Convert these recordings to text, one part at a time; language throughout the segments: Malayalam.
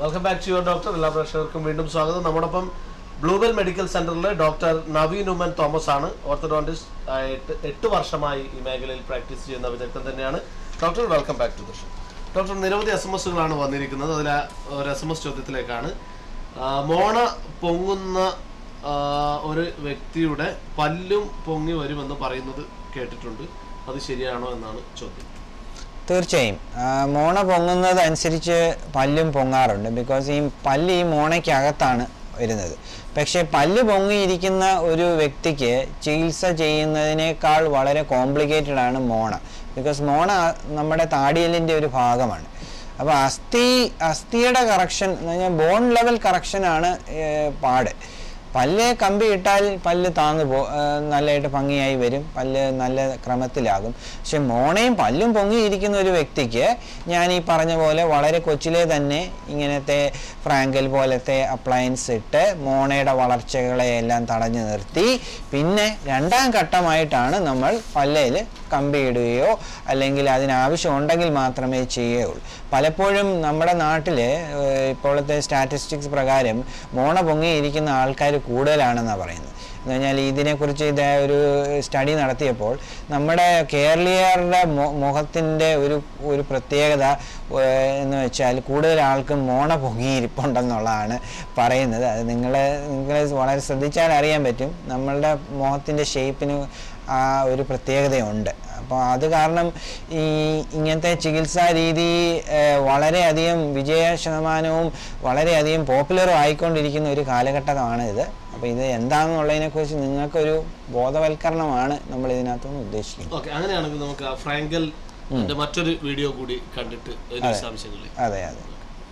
Welcome back to your doctor എല്ലാ പ്രേക്ഷകർക്കും വീണ്ടും സ്വാഗതം നമ്മോടൊപ്പം ബ്ലൂബെൽ മെഡിക്കൽ സെന്ററിലെ ഡോക്ടർ നവീൻ ഉമൻ തോമസ് ആണ് ഓർത്തഡോണ്ടിസ്റ്റ് ആയിട്ട് എട്ട് വർഷമായി ഈ മേഖലയിൽ പ്രാക്ടീസ് ചെയ്യുന്ന വിദഗ്ധൻ തന്നെയാണ് doctor welcome back to the show doctor നിരവധി എസ് എം എസുകളാണ് വന്നിരിക്കുന്നത് അതിൽ ഒരു എസ് എം എസ് ചോദ്യത്തിലേക്കാണ് ആ, മോണ പൊങ്ങുന്ന ആ, ഒരു വ്യക്തിയുടെ പല്ലും പൊങ്ങി വരുമെന്ന് പറയുന്നത് കേട്ടിട്ടുണ്ട് അത് ശരിയാണോ എന്നാണ് ചോദ്യം തീർച്ചയായും ആ, മോണ പൊങ്ങുന്നത് അനുസരിച്ച് പല്ലും പൊങ്ങാറുണ്ട് ബിക്കോസ് ഈ പല്ല് ഈ മോണയ്ക്കകത്താണ് വരുന്നത് പക്ഷേ പല്ല് പൊങ്ങിയിരിക്കുന്ന ഒരു വ്യക്തിക്ക് ചികിത്സ ചെയ്യുന്നതിനേക്കാൾ വളരെ കോംപ്ലിക്കേറ്റഡ് ആണ് മോണ ബിക്കോസ് മോണ നമ്മുടെ താടിയലിൻ്റെ ഒരു ഭാഗമാണ് അപ്പോൾ അസ്ഥി അസ്ഥിയുടെ കറക്ഷൻ എന്ന് പറഞ്ഞാൽ ബോൺ ലെവൽ കറക്ഷനാണ് പാട് പല്ല് കമ്പി ഇട്ടാൽ പല്ല് താന്നു പോ ആ, നല്ലതായിട്ട് ഭംഗിയായി വരും പല്ല് നല്ല ക്രമത്തിലാകും പക്ഷെ മോണയും പല്ലും പൊങ്ങിയിരിക്കുന്ന ഒരു വ്യക്തിക്ക് ഞാൻ ഈ പറഞ്ഞ പോലെ വളരെ കൊച്ചിലെ തന്നെ ഇങ്ങനത്തെ ഫ്രാങ്കൽ പോലത്തെ അപ്ലയൻസ് ഇട്ട് മോണയുടെ വളർച്ചകളെ എല്ലാം തടഞ്ഞു നിർത്തി പിന്നെ രണ്ടാം ഘട്ടമായിട്ടാണ് നമ്മൾ പല്ലയിൽ കമ്പി ഇടുകയോ അല്ലെങ്കിൽ അതിനാവശ്യമുണ്ടെങ്കിൽ മാത്രമേ ചെയ്യുകയുള്ളൂ പലപ്പോഴും നമ്മുടെ നാട്ടിൽ ഇപ്പോഴത്തെ സ്റ്റാറ്റിസ്റ്റിക്സ് പ്രകാരം മോണ പൊങ്ങിയിരിക്കുന്ന ആൾക്കാർ കൂടുതലാണെന്നാണ് പറയുന്നത് എന്ന് പറഞ്ഞാൽ ഇതിനെക്കുറിച്ച് ഇത് ഒരു സ്റ്റഡി നടത്തിയപ്പോൾ നമ്മുടെ കേരളീയരുടെ മു- മുഖത്തിൻ്റെ ഒരു ഒരു പ്രത്യേകത ഏഹ്, എന്ന് വെച്ചാൽ കൂടുതൽ ആൾക്കും മോണ പൊങ്ങിയിരിപ്പുണ്ടെന്നുള്ളതാണ് പറയുന്നത് അത് നിങ്ങൾ നിങ്ങൾ വളരെ ശ്രദ്ധിച്ചാൽ അറിയാൻ പറ്റും നമ്മളുടെ മുഖത്തിൻ്റെ ഷേപ്പിന് ആ ഒരു പ്രത്യേകതയുണ്ട് അപ്പോൾ അത് കാരണം ഈ ഇങ്ങനത്തെ ചികിത്സാ രീതി ഏഹ്, വളരെയധികം വിജയ ശതമാനവും വളരെയധികം പോപ്പുലറും ആയിക്കൊണ്ടിരിക്കുന്ന ഒരു കാലഘട്ടമാണ് ഇത് അപ്പോൾ ഇത് എന്താണെന്നുള്ളതിനെക്കുറിച്ച് നിങ്ങൾക്കൊരു ബോധവൽക്കരണമാണ് നമ്മൾ ഇതിനകത്തുനിന്ന് ഉദ്ദേശിക്കുന്നത് ഓക്കെ അങ്ങനെയാണെങ്കിൽ നമുക്ക് ആ ഫ്രാങ്കൽ ന്റെ മറ്റൊരു വീഡിയോ കൂടി കണ്ടിട്ട് അതിന്റെ വിശദാംശങ്ങളിൽ അതെ അതെ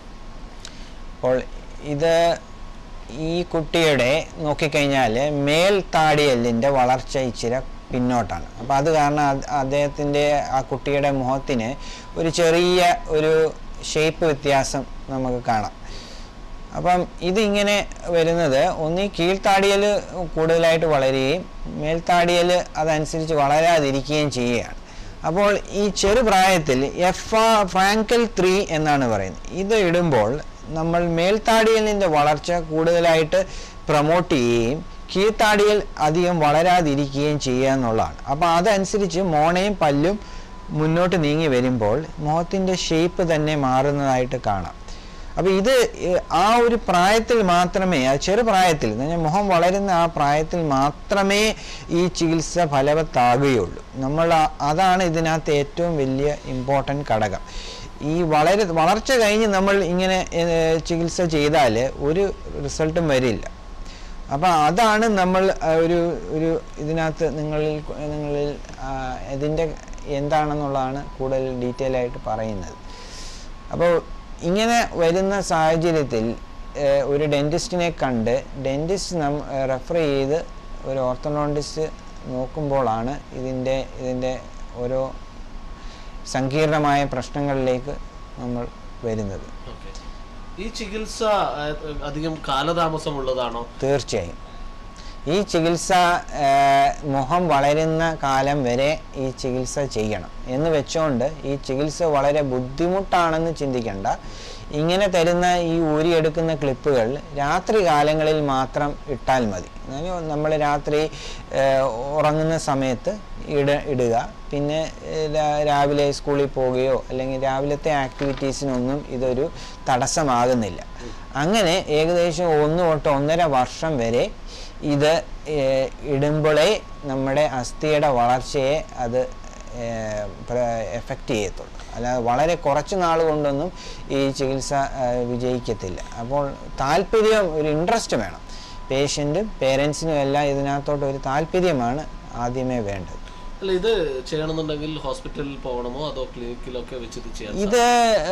അപ്പോൾ ഇത് ഈ കുട്ടിയുടെ നോക്കിക്കഴിഞ്ഞാൽ മേൽ താടിയെല്ലിൻ്റെ വളർച്ച ഇച്ചിരി പിന്നോട്ടാണ് അപ്പോൾ അത് കാരണം അത് അദ്ദേഹത്തിൻ്റെ ആ കുട്ടിയുടെ മുഖത്തിന് ഒരു ചെറിയ ഒരു ഷേപ്പ് വ്യത്യാസം നമുക്ക് കാണാം അപ്പം ഇതിങ്ങനെ വരുന്നത് ഒന്നീ കീഴ്ത്താടിയൽ കൂടുതലായിട്ട് വളരുകയും മേൽത്താടിയൽ അതനുസരിച്ച് വളരാതിരിക്കുകയും ചെയ്യുകയാണ് അപ്പോൾ ഈ ചെറുപ്രായത്തിൽ എഫ് ആ ഫ്രാങ്കൽ ത്രീ എന്നാണ് പറയുന്നത് ഇത് ഇടുമ്പോൾ നമ്മൾ മേൽത്താടിയലിൻ്റെ വളർച്ച കൂടുതലായിട്ട് പ്രൊമോട്ട് ചെയ്യുകയും കീഴ്ത്താടിയൽ അധികം വളരാതിരിക്കുകയും ചെയ്യുക എന്നുള്ളതാണ് അപ്പോൾ അതനുസരിച്ച് മോണയും പല്ലും മുന്നോട്ട് നീങ്ങി വരുമ്പോൾ മുഖത്തിൻ്റെ ഷേപ്പ് തന്നെ മാറുന്നതായിട്ട് കാണാം അപ്പോൾ ഇത് ഏഹ്, ആ ഒരു പ്രായത്തിൽ മാത്രമേ ആ ചെറുപ്രായത്തിൽ എന്ന് പറഞ്ഞാൽ മുഖം വളരുന്ന ആ പ്രായത്തിൽ മാത്രമേ ഈ ചികിത്സ ഫലവത്താകുകയുള്ളൂ നമ്മൾ ആ- അതാണ് ഇതിനകത്ത് ഏറ്റവും വലിയ ഇമ്പോർട്ടൻ്റ് ഘടകം ഈ വളരെ വളർച്ച കഴിഞ്ഞ് നമ്മൾ ഇങ്ങനെ ഏഹ്, ചികിത്സ ചെയ്താൽ ഒരു റിസൾട്ടും വരില്ല അപ്പോൾ അതാണ് നമ്മൾ ആ, ഒരു ഒരു ഇതിനകത്ത് നിങ്ങളിൽ നിങ്ങളിൽ ആ, ഇതിൻ്റെ എന്താണെന്നുള്ളതാണ് കൂടുതൽ ഡീറ്റെയിൽ ആയിട്ട് പറയുന്നത് അപ്പോൾ ഇങ്ങനെ വരുന്ന സാഹചര്യത്തിൽ ഏഹ്, ഒരു ഡെൻറ്റിസ്റ്റിനെ കണ്ട് ഡെൻറ്റിസ്റ്റ് നം റെഫർ ചെയ്ത് ഒരു ഓർത്തഡോണ്ടിസ്റ്റ് നോക്കുമ്പോഴാണ് ഇതിൻ്റെ ഇതിൻ്റെ ഓരോ സങ്കീർണമായ പ്രശ്നങ്ങളിലേക്ക് നമ്മൾ വരുന്നത് ഓക്കെ ഈ ചികിത്സ ആ, അധികം കാലതാമസമുള്ളതാണോ തീർച്ചയായും ഈ ചികിത്സ ഏഹ്, മുഖം വളരുന്ന കാലം വരെ ഈ ചികിത്സ ചെയ്യണം എന്ന് വെച്ചുകൊണ്ട് ഈ ചികിത്സ വളരെ ബുദ്ധിമുട്ടാണെന്ന് ചിന്തിക്കേണ്ട ഇങ്ങനെ തരുന്ന ഈ ഊരിയെടുക്കുന്ന ക്ലിപ്പുകൾ രാത്രി കാലങ്ങളിൽ മാത്രം ഇട്ടാൽ മതി നമ്മൾ രാത്രി ഏഹ്, ഉറങ്ങുന്ന സമയത്ത് ഇട ഇടുക പിന്നെ ഏഹ്, രാ- രാവിലെ സ്കൂളിൽ പോവുകയോ അല്ലെങ്കിൽ രാവിലത്തെ ആക്ടിവിറ്റീസിനൊന്നും ഇതൊരു തടസ്സമാകുന്നില്ല അങ്ങനെ ഏകദേശം ഒന്ന് തൊട്ട് ഒന്നര വർഷം വരെ ഇത് ഏഹ്, ഇടുമ്പോഴേ നമ്മുടെ അസ്ഥിയുടെ വളർച്ചയെ അത് എഫക്റ്റ് ചെയ്യത്തുള്ളൂ അല്ലാതെ വളരെ കുറച്ച് നാൾ കൊണ്ടൊന്നും ഈ ചികിത്സ ഏഹ്, വിജയിക്കത്തില്ല അപ്പോൾ താല്പര്യം ഒരു ഇൻട്രസ്റ്റ് വേണം പേഷ്യൻറ്റും പേരൻസിനും എല്ലാം ഇതിനകത്തോട്ട് ഒരു താല്പര്യമാണ് ആദ്യമേ വേണ്ടത് അല്ല ഇത് ചെയ്യണമെന്നുണ്ടെങ്കിൽ ഹോസ്പിറ്റലിൽ പോകണമോ അതോ ക്ലിനിക്കിലൊക്കെ വെച്ച് ഇത് ചെയ്യാൻ ഇത്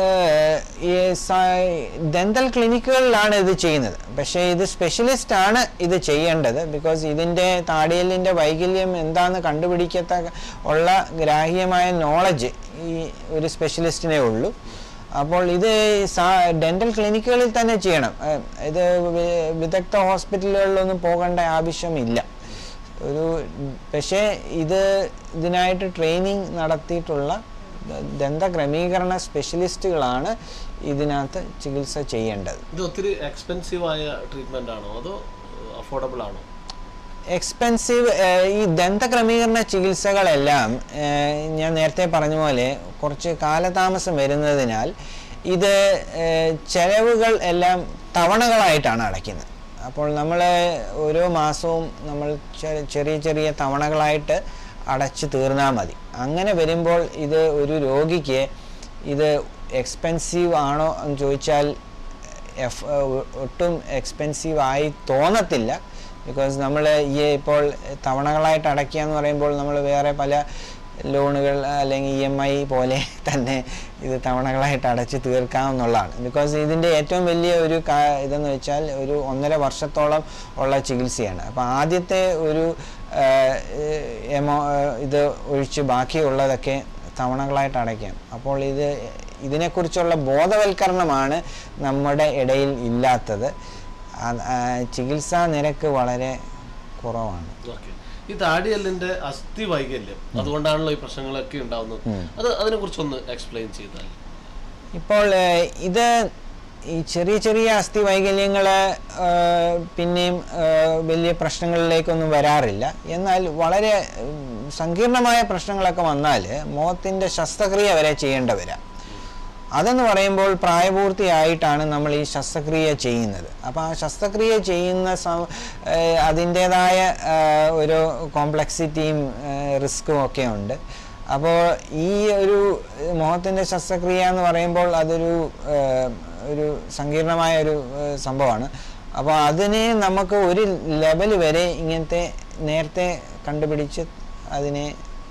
ദന്തൽ ക്ലിനിക്കുകളിലാണ് ഇത് ചെയ്യുന്നത് പക്ഷേ ഇത് സ്പെഷ്യലിസ്റ്റ് ആണ് ഇത് ചെയ്യേണ്ടത് ബിക്കോസ് ഇതിൻ്റെ താടിയലിൻ്റെ വൈകല്യം എന്താണെന്ന് കണ്ടുപിടിക്കത്ത ഉള്ള ഗ്രാഹ്യമായ നോളജ് ഈ ഒരു സ്പെഷ്യലിസ്റ്റിനേ ഉള്ളൂ അപ്പോൾ ഇത് ഡെന്റൽ ക്ലിനിക്കുകളിൽ തന്നെ ചെയ്യണം ഏഹ് ഇത് വി- വിദഗ്ധ ഹോസ്പിറ്റലുകളിലൊന്നും പോകേണ്ട ആവശ്യമില്ല ഒരു പക്ഷേ ഇത് ഇതിനായിട്ട് ട്രെയിനിങ് നടത്തിയിട്ടുള്ള ദ- ദന്തക്രമീകരണ സ്പെഷ്യലിസ്റ്റുകളാണ് ഇതിനകത്ത് ചികിത്സ ചെയ്യേണ്ടത് ഇത് ഒത്തിരി എക്സ്പെൻസീവ് ആയ ട്രീറ്റ്മെന്റ് ആണോ അതോ അഫോർഡബിൾ ആണോ എക്സ്പെൻസീവ് ഈ ദന്തക്രമീകരണ ചികിത്സകളെല്ലാം ഏഹ്, ഞാൻ നേരത്തെ പറഞ്ഞ പോലെ കുറച്ച് കാലതാമസം വരുന്നതിനാൽ ഇത് ഏഹ്, ചെലവുകൾ എല്ലാം തവണകളായിട്ടാണ് അടയ്ക്കുന്നത് അപ്പോൾ നമ്മൾ ഓരോ മാസവും നമ്മൾ ചെ- ചെറിയ ചെറിയ തവണകളായിട്ട് അടച്ചു തീർന്നാൽ മതി അങ്ങനെ വരുമ്പോൾ ഇത് ഒരു രോഗിക്ക് ഇത് എക്സ്പെൻസീവ് ആണോ എന്ന് ചോദിച്ചാൽ എഫ് ഒ- ഒട്ടും എക്സ്പെൻസീവ് ആയി തോന്നത്തില്ല ബിക്കോസ് നമ്മൾ ഈ ഇപ്പോൾ തവണകളായിട്ട് അടയ്ക്കുക എന്ന് പറയുമ്പോൾ നമ്മൾ വേറെ പല ലോണുകൾ അല്ലെങ്കിൽ ഇ എം ഐ പോലെ തന്നെ ഇത് തവണകളായിട്ട് അടച്ച് തീർക്കാമെന്നുള്ളതാണ് ബിക്കോസ് ഇതിൻ്റെ ഏറ്റവും വലിയ ഒരു കാ- ഇതെന്ന് വെച്ചാൽ ഒരു ഒന്നര വർഷത്തോളം ഉള്ള ചികിത്സയാണ് അപ്പോൾ ആദ്യത്തെ ഒരു ആ, എമോ ഇത് ഒഴിച്ച് ബാക്കിയുള്ളതൊക്കെ തവണകളായിട്ട് അടയ്ക്കാം അപ്പോൾ ഇത് ഇതിനെക്കുറിച്ചുള്ള ബോധവൽക്കരണമാണ് നമ്മുടെ ഇടയിൽ ഇല്ലാത്തത് അത്, ആ, ചികിത്സാ നിരക്ക് വളരെ കുറവാണ് ഓക്കെ ഈ താടിയല്ലിന്റെ അസ്ഥി വൈകല്യം അതുകൊണ്ടാണല്ലോ ഈ പ്രശ്നങ്ങളൊക്കെ ഉണ്ടാവുന്നത് അത് അതിനെ കുറിച്ചൊന്ന് എക്സ്പ്ലെയിൻ ചെയ്താൽ ഇപ്പോൾ ഏഹ്, ഇത് ഈ ചെറിയ ചെറിയ അസ്ഥി വൈകല്യങ്ങൾ പിന്നെയും ഏഹ്, വലിയ പ്രശ്നങ്ങളിലേക്കൊന്നും വരാറില്ല എന്നാൽ വളരെ ഉം, സങ്കീർണമായ പ്രശ്നങ്ങളൊക്കെ വന്നാൽ മുഖത്തിൻ്റെ ശസ്ത്രക്രിയ വരെ ചെയ്യേണ്ട വരാം അതെന്ന് പറയുമ്പോൾ പ്രായപൂർത്തിയായിട്ടാണ് നമ്മൾ ഈ ശസ്ത്രക്രിയ ചെയ്യുന്നത് അപ്പോൾ ആ ശസ്ത്രക്രിയ ചെയ്യുന്ന സ- ഏഹ് അതിൻ്റേതായ ഏഹ് ഒരു കോംപ്ലക്സിറ്റിയും റിസ്ക്കും ഒക്കെ ഉണ്ട് അപ്പോൾ ഈ ഒരു മുഖത്തിൻ്റെ ശസ്ത്രക്രിയ എന്ന് പറയുമ്പോൾ അതൊരു ഏഹ് ഒരു സങ്കീർണമായ ഒരു ഏഹ് സംഭവമാണ് അപ്പോൾ അതിനെ നമുക്ക് ഒരു ലെവൽ വരെ ഇങ്ങനത്തെ നേരത്തെ കണ്ടുപിടിച്ച് അതിനെ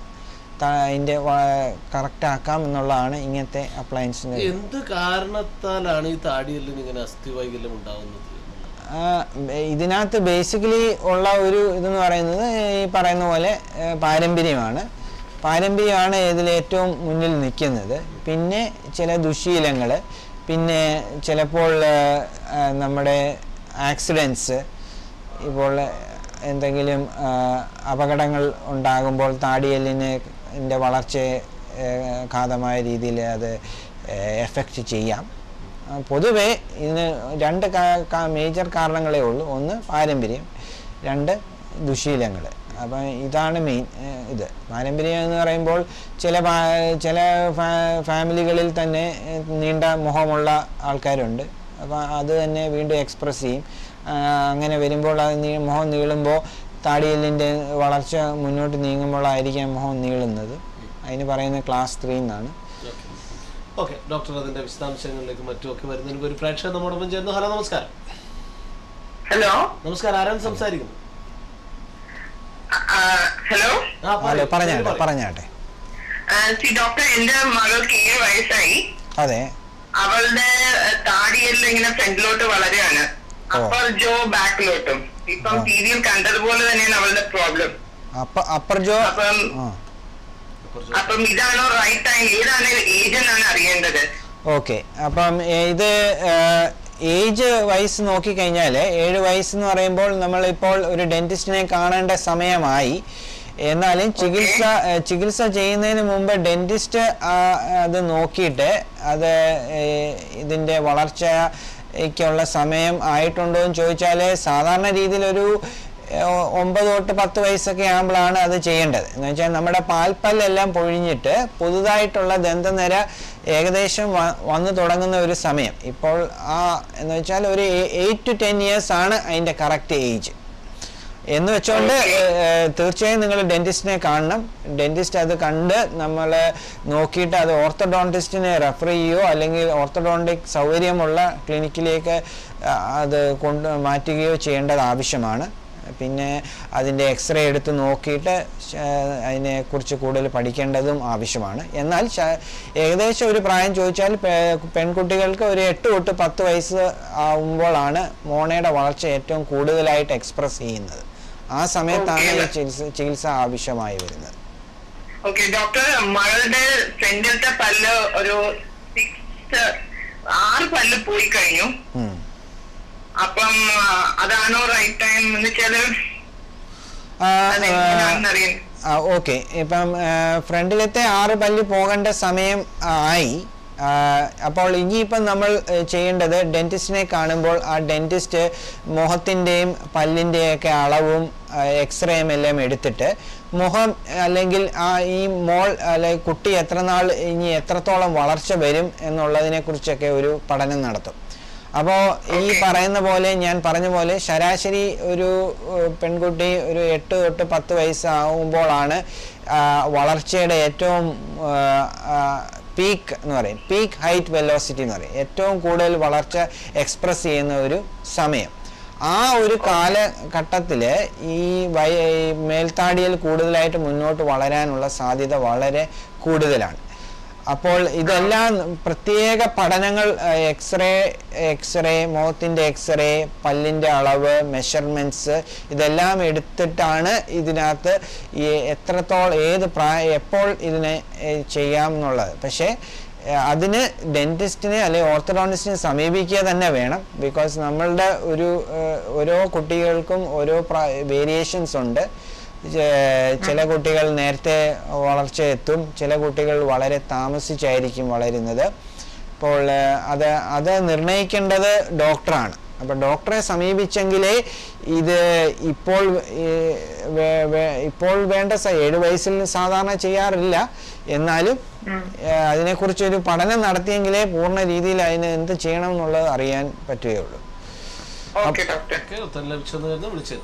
ത- അതിൻ്റെ കറക്റ്റ് ആക്കാം എന്നുള്ളതാണ് ഇങ്ങനത്തെ അപ്ലയൻസിൻ്റെ എന്ത് കാരണത്താലാണ് ഈ താടിയല്ലിന് ഇങ്ങനെ അസ്ഥി വൈകല്യം ഉണ്ടാവുന്നത് ആ, ബ- ഇതിനകത്ത് ബേസിക്കലി ഉള്ള ഒരു ഇതെന്ന് പറയുന്നത് ഈ പറയുന്ന പോലെ ഏ, പാരമ്പര്യമാണ് പാരമ്പര്യമാണ് ഇതിൽ ഏറ്റവും മുന്നിൽ നിൽക്കുന്നത് പിന്നെ ചില ദുശീലങ്ങൾ പിന്നെ ചിലപ്പോൾ ഏ, ആ, നമ്മുടെ ആക്സിഡൻസ് ഇപ്പോൾ എന്തെങ്കിലും ആ, അപകടങ്ങൾ ഉണ്ടാകുമ്പോൾ താടിയെല്ലിന് ൻ്റെ വളർച്ചയെ ഏ, ഘാതമായ രീതിയിൽ അത് എഫക്റ്റ് ചെയ്യാം ആ, പൊതുവെ ഇതിന് രണ്ട് മേജർ കാരണങ്ങളേ ഉള്ളൂ ഒന്ന് പാരമ്പര്യം രണ്ട് ദുശീലങ്ങൾ അപ്പം ഇതാണ് മെയിൻ ഇത് പാരമ്പര്യം എന്ന് പറയുമ്പോൾ ചില പാ- ചില ഫാ- ഫാമിലികളിൽ തന്നെ ഏഹ്, നീണ്ട മുഖമുള്ള ആൾക്കാരുണ്ട് അപ്പം അത് തന്നെ വീണ്ടും എക്സ്പ്രസ് ചെയ്യും ആ, അങ്ങനെ വരുമ്പോൾ അത് നീ മുഖം നീളുമ്പോൾ താടിയെല്ലിൻ്റെ വളർച്ച മുന്നോട്ട് നീങ്ങുമ്പോഴായിരിക്കാം മുഖം നീളുന്നത് അതിന് പറയുന്നത് ക്ലാസ് ത്രീ എന്നാണ് ഓക്കെ ഡോക്ടർ അതിന്റെ വിശദാംശങ്ങളിലേക്ക് മറ്റുമൊക്കെ വരുന്നതിന് ഒരു പ്രേക്ഷകർ നമ്മോടൊപ്പം ചേർന്നു ഹലോ നമസ്കാരം ഹലോ നമസ്കാരം ആരാണ് സംസാരിക്കുന്നത് ഹലോ ആ ഹലോ പറയൂ, പറഞ്ഞാട്ടെ പറയൂ. പറഞ്ഞാട്ടെ സി ഡോക്ടർ എന്റെ മകൾക്ക് ഏഴ് വയസ്സായി അതെ അവളുടെ താടിയെല്ലാം ഇങ്ങനെ ഫ്രണ്ടിലോട്ട് വളരെയാണ് അപ്പർ ജോ ബാക്കിലോട്ടും ഇപ്പം ആ. ടി വിയിൽ കണ്ടതുപോലെ തന്നെയാണ് അവളുടെ പ്രോബ്ലം അപ്പ അപ്പർ ജോ അപ്പം ആ കുറച്ച് അപ്പം ഇതാണോ റൈറ്റ് ടൈം ഏതാണ് ഏജ് എന്നാണ് അറിയേണ്ടത് ഓക്കെ അപ്പം ഏ, ഇത് ഏജ് വയസ്സ് നോക്കിക്കഴിഞ്ഞാൽ ഏഴ് വയസ്സ് എന്ന് പറയുമ്പോൾ നമ്മളിപ്പോൾ ഒരു ഡെന്റിസ്റ്റിനെ കാണേണ്ട സമയമായി എന്നാലും ചികിത്സ ഏ, ചികിത്സ ചെയ്യുന്നതിന് മുമ്പ് ഡെന്റിസ്റ്റ് അത് നോക്കിയിട്ട് അത് ഏ, ഇതിൻ്റെ വളർച്ചയ്ക്കുള്ള സമയം ആയിട്ടുണ്ടോ എന്ന് ചോദിച്ചാൽ സാധാരണ രീതിയിലൊരു ഏ, ഒ- ഒമ്പത് തൊട്ട് പത്ത് വയസ്സൊക്കെ ആകുമ്പോഴാണ് അത് ചെയ്യേണ്ടത് എന്ന് വെച്ചാൽ നമ്മുടെ പാൽപ്പല്ലെല്ലാം പൊഴിഞ്ഞിട്ട് പുതുതായിട്ടുള്ള ദന്തനിര ഏകദേശം വ- വന്നു തുടങ്ങുന്ന ഒരു സമയം ഇപ്പോൾ ആ എന്ന് വെച്ചാൽ ഒരു എയ്റ്റ് ടു ടെൻ ഇയേഴ്സ് ആണ് അതിൻ്റെ കറക്റ്റ് ഏജ് എന്ന് വെച്ചുകൊണ്ട് ഏഹ്, തീർച്ചയായും നിങ്ങൾ ഡെന്റിസ്റ്റിനെ കാണണം ഡെന്റിസ്റ്റ് അത് കണ്ട് നമ്മൾ നോക്കിയിട്ട് അത് ഓർത്തഡോണ്ടിസ്റ്റിനെ റെഫർ ചെയ്യുകയോ അല്ലെങ്കിൽ ഓർത്തഡോണ്ടിക് സൗകര്യമുള്ള ക്ലിനിക്കിലേക്ക് ആ, അത് കൊണ്ട് മാറ്റുകയോ ചെയ്യേണ്ടത് ആവശ്യമാണ് പിന്നെ അതിൻ്റെ എക്സ്റേ എടുത്ത് നോക്കിയിട്ട് ശ- അതിനെക്കുറിച്ച് കൂടുതൽ പഠിക്കേണ്ടതും ആവശ്യമാണ് എന്നാൽ ശ- ഏകദേശം ഒരു പ്രായം ചോദിച്ചാൽ പെ- പെൺകുട്ടികൾക്ക് ഒരു എട്ട് തൊട്ട് പത്ത് വയസ്സ് ആവുമ്പോഴാണ് മോണയുടെ വളർച്ച ഏറ്റവും കൂടുതലായിട്ട് എക്സ്പ്രസ് ചെയ്യുന്നത് ആ സമയത്താണ് ഈ Okay. ചികിത്സ ചികിത്സ ആവശ്യമായി വരുന്നത് ഓക്കെ ഡോക്ടർ മകളുടെ ഫ്രണ്ടിലത്തെ പല്ല് ഒരു സിക്സ് ആറ് പല്ല് പോയി കഴിഞ്ഞു ഉം. അപ്പം ആ, അതാണോ റൈറ്റ് ടൈം എന്ന് വെച്ചാല് ആ, അതെങ്ങനെയാണെന്ന് അറിയാൻ ആ, ആ ഓക്കെ ഇപ്പം ആ, ഫ്രണ്ടിലത്തെ ആറ് പല്ല് പോകേണ്ട സമയം ആ, ആയി ആ, അപ്പോൾ ഇനിയിപ്പം നമ്മൾ ഏ, ചെയ്യേണ്ടത് ഡെൻറ്റിസ്റ്റിനെ കാണുമ്പോൾ ആ ഡെൻറ്റിസ്റ്റ് മുഖത്തിൻ്റെയും പല്ലിൻ്റെയൊക്കെ അളവും എക്സ്റേയും എല്ലാം എടുത്തിട്ട് മുഖം അല്ലെങ്കിൽ ആ ഈ മോൾ അല്ലെങ്കിൽ കുട്ടി എത്ര നാൾ ഇനി എത്രത്തോളം വളർച്ച വരും എന്നുള്ളതിനെ കുറിച്ചൊക്കെ ഒരു പഠനം നടത്തും അപ്പോൾ ഈ പറയുന്ന പോലെ ഞാൻ പറഞ്ഞ പോലെ ശരാശരി ഒരു ഏഹ്, പെൺകുട്ടി ഒരു എട്ട് തൊട്ട് പത്ത് വയസ്സാവുമ്പോഴാണ് ആ, വളർച്ചയുടെ ഏറ്റവും പീക്ക് എന്ന് പറയും പീക്ക് ഹൈറ്റ് വെലോസിറ്റി എന്ന് പറയും ഏറ്റവും കൂടുതൽ വളർച്ച എക്സ്പ്രസ് ചെയ്യുന്ന ഒരു സമയം ആ ഒരു കാലഘട്ടത്തിൽ ഈ വയ ഈ മേൽത്താടിയിൽ കൂടുതലായിട്ട് മുന്നോട്ട് വളരാനുള്ള സാധ്യത വളരെ കൂടുതലാണ് അപ്പോൾ ഇതെല്ലാം പ്രത്യേക പഠനങ്ങൾ എക്സ്റേ എക്സ്റേ മുഖത്തിൻ്റെ എക്സ്റേ പല്ലിൻ്റെ അളവ് മെഷർമെൻറ്റ്സ് ഇതെല്ലാം എടുത്തിട്ടാണ് ഇതിനകത്ത് ഈ എത്രത്തോളം ഏത് പ്രായ എപ്പോൾ ഇതിനെ ഏഹ്, ചെയ്യാം എന്നുള്ളത് പക്ഷേ ഏഹ്, അതിന് ഡെൻറ്റിസ്റ്റിനെ അല്ലെങ്കിൽ ഓർത്തഡോണ്ടിസ്റ്റിനെ സമീപിക്കുക തന്നെ വേണം ബിക്കോസ് നമ്മളുടെ ഒരു ഏഹ്, ഓരോ കുട്ടികൾക്കും ഓരോ വേരിയേഷൻസ് ഉണ്ട് ചെ- ചില കുട്ടികൾ നേരത്തെ വളർച്ച എത്തും ചില കുട്ടികൾ വളരെ താമസിച്ചായിരിക്കും വളരുന്നത് അപ്പോൾ ഏഹ്, അത് അത് നിർണ്ണയിക്കേണ്ടത് ഡോക്ടറാണ് അപ്പോൾ ഡോക്ടറെ സമീപിച്ചെങ്കിലേ ഇത് ഇപ്പോൾ ഏഹ്, വേ- വേ- ഇപ്പോൾ വേണ്ട സ- ഏഴ് വയസ്സിൽ സാധാരണ ചെയ്യാറില്ല എന്നാലും ഏഹ്, അതിനെക്കുറിച്ചൊരു പഠനം നടത്തിയെങ്കിലേ പൂർണ്ണ രീതിയിൽ അതിന് എന്ത് ചെയ്യണം എന്നുള്ളത് അറിയാൻ പറ്റുകയുള്ളൂ ഓക്കെ ഡോക്ടർ ഓക്കെ ഉത്തരം ലഭിച്ചെന്ന് വിളിച്ചത്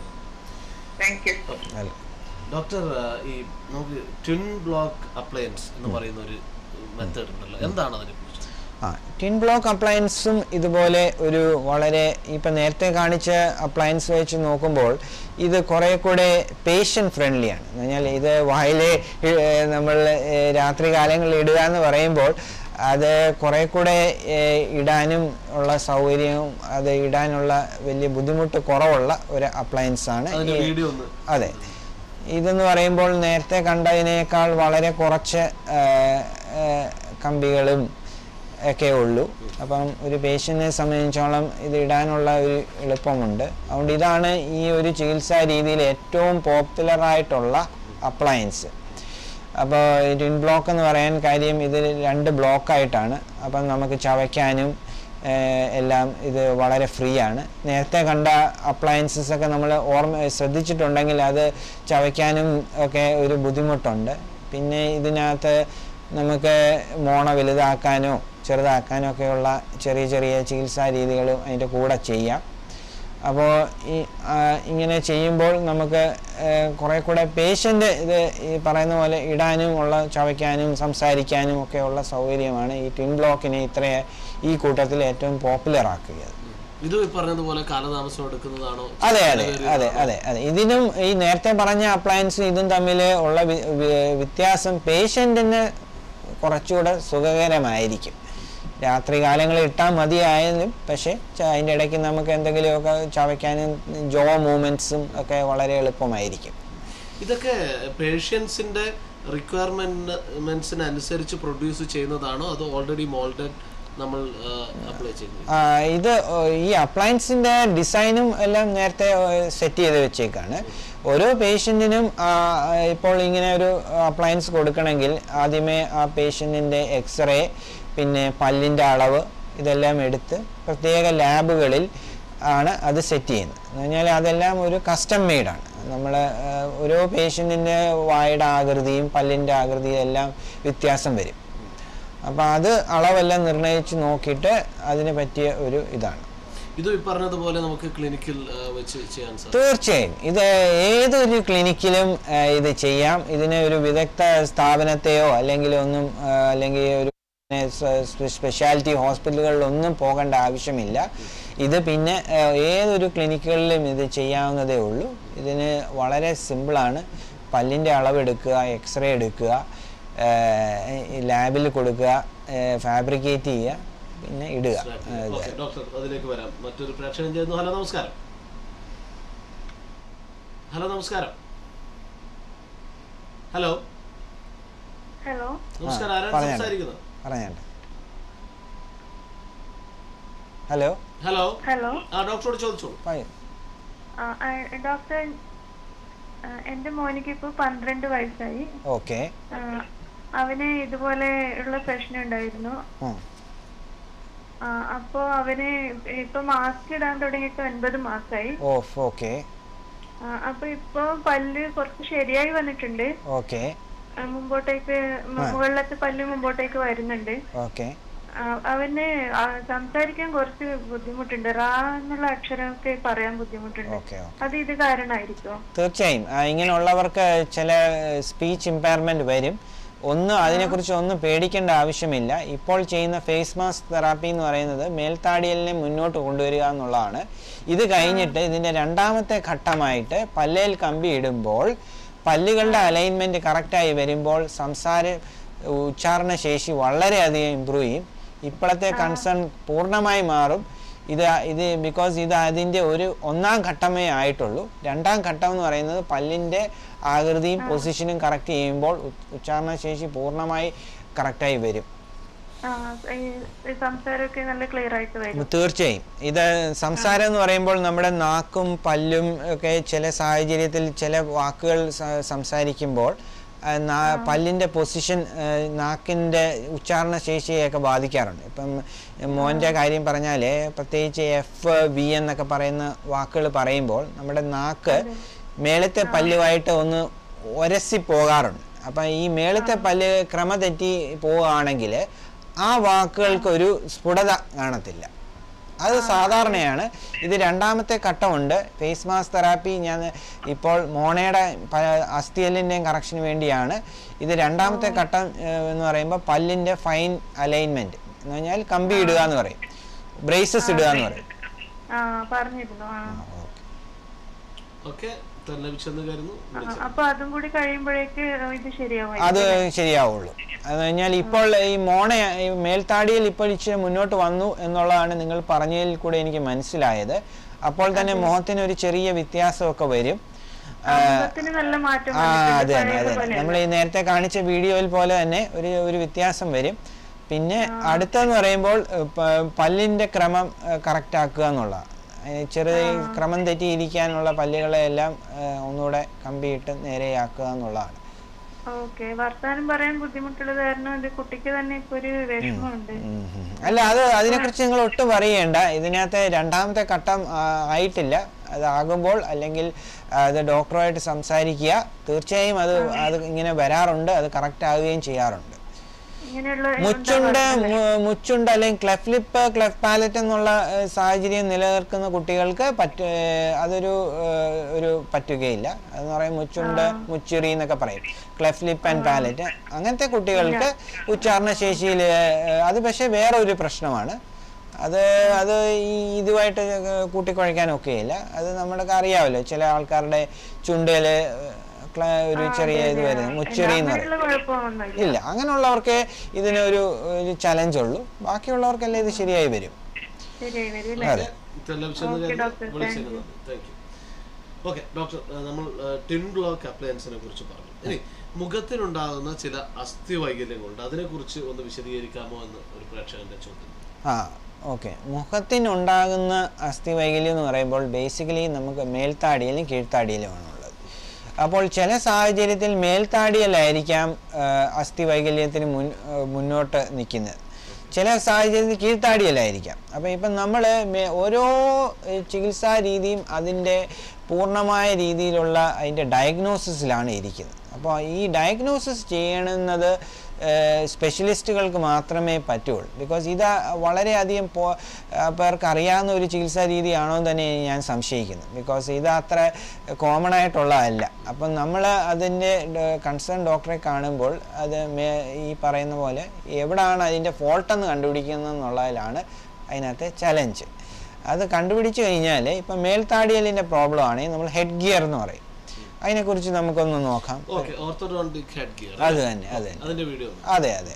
താങ്ക് യു അല്ല ഡോക്ടർ ഈ നമുക്ക് ട്വിൻ ബ്ലോക്ക് അപ്ലയൻസ് എന്ന് പറയുന്ന ഒരു മെത്തേഡ് ഉണ്ടല്ലോ എന്താണ് അതിനെ കുറിച്ച് ആ ടിൻ ബ്ലോക്ക് അപ്ലയൻസും ഇതുപോലെ ഒരു വളരെ ഇപ്പം നേരത്തെ കാണിച്ച അപ്ലയൻസ് വെച്ച് നോക്കുമ്പോൾ ഇത് കുറേ കൂടെ പേഷ്യൻ ഫ്രണ്ട്ലിയാണ് എന്ന് പറഞ്ഞാൽ ഇത് വായിലെ ഏഹ്, നമ്മൾ ഏഹ്, രാത്രി കാലങ്ങളിൽ ഇടുക എന്ന് പറയുമ്പോൾ അത് കുറേ കൂടെ ഏഹ്, ഇടാനും ഉള്ള സൗകര്യവും അത് ഇടാനുള്ള വലിയ ബുദ്ധിമുട്ട് കുറവുള്ള ഒരു അപ്ലയൻസ് ആണ് അതിന്റെ ഈ- വീഡിയോ ഒന്ന് അതെ ഇതെന്ന് പറയുമ്പോൾ നേരത്തെ കണ്ടതിനേക്കാൾ വളരെ കുറച്ച് ആ, ആ, കമ്പികളും ഒക്കെ ഉള്ളൂ അപ്പം ഒരു പേഷ്യൻറ്റിനെ സംബന്ധിച്ചോളം ഇത് ഇടാനുള്ള ഒരു എളുപ്പമുണ്ട് അതുകൊണ്ട് ഇതാണ് ഈ ഒരു ചികിത്സാ രീതിയിൽ ഏറ്റവും പോപ്പുലറായിട്ടുള്ള അപ്ലയൻസ് അപ്പോൾ ട്വിൻ ബ്ലോക്ക് എന്ന് പറയാൻ കാര്യം ഇത് രണ്ട് ബ്ലോക്കായിട്ടാണ് അപ്പം നമുക്ക് ചവയ്ക്കാനും ഏഹ്, എല്ലാം ഇത് വളരെ ഫ്രീ ആണ് നേരത്തെ കണ്ട അപ്ലയൻസസ് ഒക്കെ നമ്മൾ ഓർമ്മ ശ്രദ്ധിച്ചിട്ടുണ്ടെങ്കിൽ അത് ചവയ്ക്കാനും ഒക്കെ ഒരു ബുദ്ധിമുട്ടുണ്ട് പിന്നെ ഇതിനകത്ത് നമുക്ക് മോണ വലുതാക്കാനോ ചെറുതാക്കാനോ ഒക്കെയുള്ള ചെറിയ ചെറിയ ചികിത്സാ രീതികളും അതിൻ്റെ കൂടെ ചെയ്യാം അപ്പോൾ ഈ ആ, ഇങ്ങനെ ചെയ്യുമ്പോൾ നമുക്ക് ഏഹ്, കുറേ കൂടെ പേഷ്യൻ്റ് ഇത് ഈ പറയുന്ന പോലെ ഇടാനും ഉള്ള ചവയ്ക്കാനും സംസാരിക്കാനും ഒക്കെ ഉള്ള സൗകര്യമാണ് ഈ ട്വിൻ ബ്ലോക്കിനെ ഇത്ര ഈ കൂട്ടത്തിൽ ഏറ്റവും പോപ്പുലർ ആക്കിയത് ഇത് ഈ പറഞ്ഞതുപോലെ കാലതാമസം എടുക്കുന്നതാണോ അതെ അതെ അതെ അതെ അതെ ഇതിനും ഈ നേരത്തെ പറഞ്ഞ അപ്ലയൻസും ഇതും തമ്മിൽ ഉള്ള വി- വി- വ്യത്യാസം പേഷ്യൻറ്റിന് കുറച്ചുകൂടെ സുഖകരമായിരിക്കും രാത്രി കാലങ്ങളിൽ ഇട്ടാൽ മതിയായാലും പക്ഷേ ച- അതിൻ്റെ ഇടയ്ക്ക് നമുക്ക് എന്തെങ്കിലുമൊക്കെ ചവയ്ക്കാനും ജോ മൂവ്മെൻറ്റ്സും ഒക്കെ വളരെ എളുപ്പമായിരിക്കും ഇതൊക്കെ പേഷ്യൻസിന്റെ റിക്വയർമെന്റ്സിന് അനുസരിച്ച് പ്രൊഡ്യൂസ് ചെയ്യുന്നതാണോ അതോ ഓൾറെഡി മോൾഡഡ് നമ്മൾ അപ്ലൈ ചെയ്യുന്നത് ആ, ഇത് ഓ, ഈ അപ്ലയൻസിൻ്റെ ഡിസൈനും എല്ലാം നേരത്തെ സെറ്റ് ചെയ്ത് വെച്ചേക്കാണ് ഓരോ പേഷ്യൻറ്റിനും ഇപ്പോൾ ഇങ്ങനെ ഒരു അപ്ലയൻസ് കൊടുക്കണമെങ്കിൽ ആദ്യമേ ആ പേഷ്യൻറ്റിൻ്റെ എക്സ്റേ പിന്നെ പല്ലിൻ്റെ അളവ് ഇതെല്ലാം എടുത്ത് പ്രത്യേക ലാബുകളിൽ ആണ് അത് സെറ്റ് ചെയ്യുന്നത് എന്ന് പറഞ്ഞാൽ അതെല്ലാം ഒരു കസ്റ്റം മെയ്ഡാണ് നമ്മൾ ഓരോ പേഷ്യൻറ്റിൻ്റെ വായുടെ ആകൃതിയും പല്ലിൻ്റെ ആകൃതിയും എല്ലാം വ്യത്യാസം വരും അപ്പോൾ അത് അളവെല്ലാം നിർണ്ണയിച്ച് നോക്കിയിട്ട് അതിന് പറ്റിയ ഒരു ഇതാണ് ഇത് ഈ പറഞ്ഞതുപോലെ നമുക്ക് ക്ലിനിക്കിൽ വെച്ച് ചെയ്യാൻ സാധിക്കും തീർച്ചയായും ഇത് ഏതൊരു ക്ലിനിക്കിലും ആ, ഇത് ചെയ്യാം ഇതിന് ഒരു വിദഗ്ധ സ്ഥാപനത്തെയോ അല്ലെങ്കിൽ ഒന്നും ആ, അല്ലെങ്കിൽ ഒരു സ്പെഷ്യാലിറ്റി ഹോസ്പിറ്റലുകളിലൊന്നും പോകേണ്ട ആവശ്യമില്ല ഇത് പിന്നെ ആ, ഏതൊരു ക്ലിനിക്കുകളിലും ഇത് ചെയ്യാവുന്നതേ ഉള്ളൂ ഇതിന് വളരെ സിമ്പിളാണ് പല്ലിൻ്റെ അളവെടുക്കുക എക്സ്റേ എടുക്കുക ലാബിൽ കൊടുക്കുക ഫാബ്രിക്കേറ്റ് ചെയ്യുക പിന്നെ ഇടുക ആ, ഓക്കെ ഡോക്ടർ അതിലേക്ക് വരാം മറ്റൊരു പ്രേക്ഷകൻ ചെയ്യുന്നു ഹലോ നമസ്കാരം ഹലോ നമസ്കാരം ഹലോ ഹലോ നമസ്കാരം ആ, ആരാണ് പറഞ്ഞാട്ടെ. സംസാരിക്കുന്നത് പറഞ്ഞേണ്ട ഹലോ ഹലോ ഹലോ ആ ഡോക്ടറോട് ചോദിച്ചോളൂ പറയൂ ആ, ആ, ഡോക്ടർ ആ, എന്റെ മോനിക്ക് ഇപ്പൊ പന്ത്രണ്ട് വയസ്സായി ഓക്കെ ആ, അവന് ഇതുപോലെ ഉള്ള പ്രശ്നം ഉണ്ടായിരുന്നു ആ, അപ്പൊ അവന് ഇപ്പൊ മാസ്ക് ഇടാൻ തുടങ്ങിയിട്ട് ഒൻപത് മാസമായി ഓഫ് ഓക്കെ ആ, അപ്പൊ ഇപ്പൊ പല്ല് കുറച്ച് ശരിയായി വന്നിട്ടുണ്ട് ഓക്കെ ആ, മുമ്പോട്ടേക്ക് മു- മുകളിലത്തെ പല്ല് മുമ്പോട്ടേക്ക് വരുന്നുണ്ട് ഓക്കെ ആ, അവന് ആ, സംസാരിക്കാൻ കുറച്ച് ബുദ്ധിമുട്ടുണ്ട് റാ എന്നുള്ള അക്ഷരമൊക്കെ പറയാൻ ബുദ്ധിമുട്ടുണ്ട് ഓക്കെ ഓക്കെ അത് ഇത് കാരണമായിരിക്കും തീർച്ചയായും ആ, ഇങ്ങനെയുള്ളവർക്ക് ചില സ്പീച്ച് ഇമ്പയർമെൻറ്റ് വരും ഒന്നും അതിനെക്കുറിച്ച് ഒന്നും പേടിക്കേണ്ട ആവശ്യമില്ല ഇപ്പോൾ ചെയ്യുന്ന ഫേസ് മാസ്ക് തെറാപ്പി എന്ന് പറയുന്നത് മേൽത്താടിയലിനെ മുന്നോട്ട് കൊണ്ടുവരിക എന്നുള്ളതാണ് ഇത് കഴിഞ്ഞിട്ട് ഇതിൻ്റെ രണ്ടാമത്തെ ഘട്ടമായിട്ട് പല്ലേൽ കമ്പി ഇടുമ്പോൾ പല്ലുകളുടെ അലൈൻമെൻറ്റ് കറക്റ്റായി വരുമ്പോൾ സംസാര ഉച്ചാരണ ശേഷി വളരെയധികം ഇമ്പ്രൂവ് ചെയ്യും ഇപ്പോഴത്തെ കൺസേൺ പൂർണ്ണമായി മാറും ഇത് ഇത് ബിക്കോസ് ഇത് അതിൻ്റെ ഒരു ഒന്നാം ഘട്ടമേ ആയിട്ടുള്ളൂ രണ്ടാം ഘട്ടം എന്ന് പറയുന്നത് പല്ലിൻ്റെ ആകൃതിയും പൊസിഷനും കറക്റ്റ് ചെയ്യുമ്പോൾ ഉ- ഉച്ചാരണശേഷി പൂർണ്ണമായി കറക്റ്റായി വരും ആ, ഈ ഈ സംസാരമൊക്കെ നല്ല ക്ലിയർ ആയിട്ട് വരും തീർച്ചയായും ഇത് സംസാരം എന്ന് പറയുമ്പോൾ നമ്മുടെ നാക്കും പല്ലും ഒക്കെ ചില സാഹചര്യത്തിൽ ചില വാക്കുകൾ സ- സംസാരിക്കുമ്പോൾ ആ, നാ- പല്ലിൻ്റെ പൊസിഷൻ നാക്കിൻ്റെ ഉച്ചാരണ ശേഷിയെയൊക്കെ ബാധിക്കാറുണ്ട് ഇപ്പം മോൻ്റെ കാര്യം പറഞ്ഞാൽ പ്രത്യേകിച്ച് എഫ് വി എന്നൊക്കെ പറയുന്ന വാക്കുകൾ പറയുമ്പോൾ നമ്മുടെ നാക്ക് മേളത്തെ പല്ലുമായിട്ട് ഒന്ന് ഒരസി പോകാറുണ്ട് അപ്പം ഈ മേളത്തെ പല്ല് ക്രമ തെറ്റി പോവുകയാണെങ്കിൽ ആ വാക്കുകൾക്കൊരു സ്ഫുടത കാണത്തില്ല അത് സാധാരണയാണ് ഇത് രണ്ടാമത്തെ ഘട്ടമുണ്ട് ഫേസ് മാസ്ക് തെറാപ്പി ഞാൻ ഇപ്പോൾ മോണയുടെ പ- അസ്ഥിയലിൻ്റെയും കറക്ഷന് വേണ്ടിയാണ് ഇത് രണ്ടാമത്തെ ഘട്ടം ഏഹ്, എന്ന് പറയുമ്പോൾ പല്ലിൻ്റെ ഫൈൻ അലൈൻമെൻറ്റ് എന്ന് പറഞ്ഞാൽ കമ്പി ഇടുക എന്ന് പറയും ബ്രേസസ് ഇടുക എന്ന് പറയും ആ പറഞ്ഞിരുന്നു ആ ഓക്കെ ലഭിച്ചെന്ന് കരുതുന്നു ആ, അപ്പൊ അതും കൂടി കഴിയുമ്പോഴേക്ക് ഇത് ശരിയാവും അത് ശരിയാവുള്ളൂ അത് കഴിഞ്ഞാൽ ഇപ്പോൾ ഈ മോണ ഈ മേൽത്താടിയിൽ ഇപ്പോൾ ഇച്ചിരി മുന്നോട്ട് വന്നു എന്നുള്ളതാണ് നിങ്ങൾ പറഞ്ഞതിൽ കൂടെ എനിക്ക് മനസ്സിലായത് അപ്പോൾ തന്നെ മുഖത്തിന് ഒരു ചെറിയ വ്യത്യാസമൊക്കെ വരും ആ, മുഖത്തിന് നല്ല മാറ്റം ആ വന്നിട്ടുണ്ട്. അതെ തന്നെ അതെ പഴയതുപോലെ നമ്മൾ ഈ നേരത്തെ കാണിച്ച വീഡിയോയിൽ പോലെ തന്നെ ഒരു ഒരു വ്യത്യാസം വരും പിന്നെ അടുത്തെന്ന് പറയുമ്പോൾ ഏഹ്, പ- പല്ലിന്റെ ക്രമം കറക്റ്റ് ആക്കുക എന്നുള്ളതാണ് അതിന് ചെറിയ ഈ ക്രമം തെറ്റിയിരിക്കാനുള്ള പല്ലുകളെ എല്ലാം ഏഹ്, ഒന്നുകൂടെ കമ്പിയിട്ട് നേരെയാക്കുക എന്നുള്ളതാണ് ഓക്കെ വർത്താനം പറയാൻ ബുദ്ധിമുട്ടുള്ളത് കാരണം ഇത് കുട്ടിക്ക് തന്നെ ഇപ്പൊ ഒരു വിഷമമുണ്ട് ഉം ഉം. അല്ല അത് അതിനെക്കുറിച്ച് നിങ്ങൾ ഒട്ടും പറയേണ്ട ഇതിനകത്ത് രണ്ടാമത്തെ ഘട്ടം ആ, ആയിട്ടില്ല അതാകുമ്പോൾ അല്ലെങ്കിൽ അത് ഡോക്ടറുമായിട്ട് സംസാരിക്കുക തീർച്ചയായും അത് അത് ഇങ്ങനെ വരാറുണ്ട് അത് കറക്റ്റ് ആവുകയും ചെയ്യാറുണ്ട് ഇങ്ങനെയുള്ള മുച്ചുണ്ട് മു- മുച്ചുണ്ട് അല്ലെങ്കിൽ ക്ലെഫ് ലിപ്പ് ക്ലെഫ് പാലറ്റ് എന്നുള്ള ഏഹ്, സാഹചര്യം നിലനിൽക്കുന്ന കുട്ടികൾക്ക് പറ്റ ഏഹ്, അതൊരു ഏഹ്, ഒരു പറ്റുകയില്ല അതെന്ന് പറയും മുച്ചുണ്ട് മുച്ചിറി എന്നൊക്കെ പറയും ക്ലെഫ് ലിപ്പ് ആൻഡ് പാലറ്റ് അങ്ങനത്തെ കുട്ടികൾക്ക് ഉച്ചാരണ ശേഷിയിൽ അത് പക്ഷേ വേറെ ഒരു പ്രശ്നമാണ് അത് അത് ഈ ഇതുമായിട്ട് കൂട്ടിക്കുഴയ്ക്കാനൊക്കെയില്ല അത് നമ്മുടെ അറിയാമല്ലോ ചില ആൾക്കാരുടെ ചുണ്ടയിൽ ഒരു ചെറിയ ഇത് വരുന്നത് മുച്ചിറി എന്ന് പറയും അങ്ങനെയുള്ള കുഴപ്പമൊന്നുമില്ല ഇല്ല അങ്ങനെയുള്ളവർക്ക് ഇതിനൊരു ഒരു ചലഞ്ച് ഉള്ളൂ ബാക്കിയുള്ളവർക്കെല്ലാം ഇത് ശരിയായി വരും ശരിയായി വരും അല്ലേ അതെ ലഭിച്ചെന്ന് Okay, doctor. കരുതുന്നു വിളിച്ചതിന് നന്ദി താങ്ക് യു ഓക്കെ ഡോക്ടർ നമ്മൾ ടിൻ ബ്ലോക്ക് അപ്ലയൻസിനെ കുറിച്ച് പറഞ്ഞു ഇനി മുഖത്തിനുണ്ടാകുന്ന ചില അസ്ഥി വൈകല്യങ്ങളുണ്ട് അതിനെക്കുറിച്ച് ഒന്ന് വിശദീകരിക്കാമോ എന്ന് ഒരു പ്രേക്ഷകന്റെ ചോദ്യം ആ ഓക്കെ മുഖത്തിനുണ്ടാകുന്ന അസ്ഥി വൈകല്യം എന്ന് പറയുമ്പോൾ ബേസിക്കലി നമുക്ക് മേൽത്താടിയിലും കീഴ്ത്താടിയിലുമാണ് ഉള്ളത് അപ്പോൾ ചില സാഹചര്യത്തിൽ മേൽത്താടിയിലായിരിക്കാം ആ, അസ്ഥി വൈകല്യത്തിന് മുൻ ആ, മുന്നോട്ട് നിൽക്കുന്നത് ചില സാഹചര്യത്തിൽ കീഴ്ത്താടിയിലായിരിക്കാം അപ്പോൾ ഇപ്പം നമ്മൾ ഓരോ ഏ, ചികിത്സാ രീതിയും അതിൻ്റെ പൂർണ്ണമായ രീതിയിലുള്ള അതിൻ്റെ ഡയഗ്നോസിസിലാണ് ഇരിക്കുന്നത് അപ്പോൾ ഈ ഡയഗ്നോസിസ് ചെയ്യണമെന്നത് സ്പെഷ്യലിസ്റ്റുകൾക്ക് മാത്രമേ പറ്റുള്ളൂ ബിക്കോസ് ഇത് വളരെയധികം പോ ആ, പേർക്ക് അറിയാവുന്ന ഒരു ചികിത്സാ രീതിയാണോ എന്ന് തന്നെ ഞാൻ സംശയിക്കുന്നു ബിക്കോസ് ഇത് അത്ര കോമൺ ആയിട്ടുള്ളതല്ല അപ്പം നമ്മൾ അതിൻ്റെ കൺസേൺ ഡോക്ടറെ കാണുമ്പോൾ അത് മേ ഈ പറയുന്ന പോലെ എവിടാണ് അതിൻ്റെ ഫോൾട്ടെന്ന് കണ്ടുപിടിക്കുന്നത് എന്നുള്ളതിലാണ് അതിനകത്തെ ചലഞ്ച് അത് കണ്ടുപിടിച്ച് കഴിഞ്ഞാൽ ഇപ്പം മേൽത്താടിയലിൻ്റെ പ്രോബ്ലം ആണെങ്കിൽ നമ്മൾ ഹെഡ് ഗിയർ എന്ന് പറയും അതിനെക്കുറിച്ച് നമുക്കൊന്ന് നോക്കാം ഓക്കെ ഓർത്തോഡോണ്ടിക് ഹെഡ് ഗിയർ അത് തന്നെ അത് തന്നെ അതിന്റെ വീഡിയോ അതെ അതെ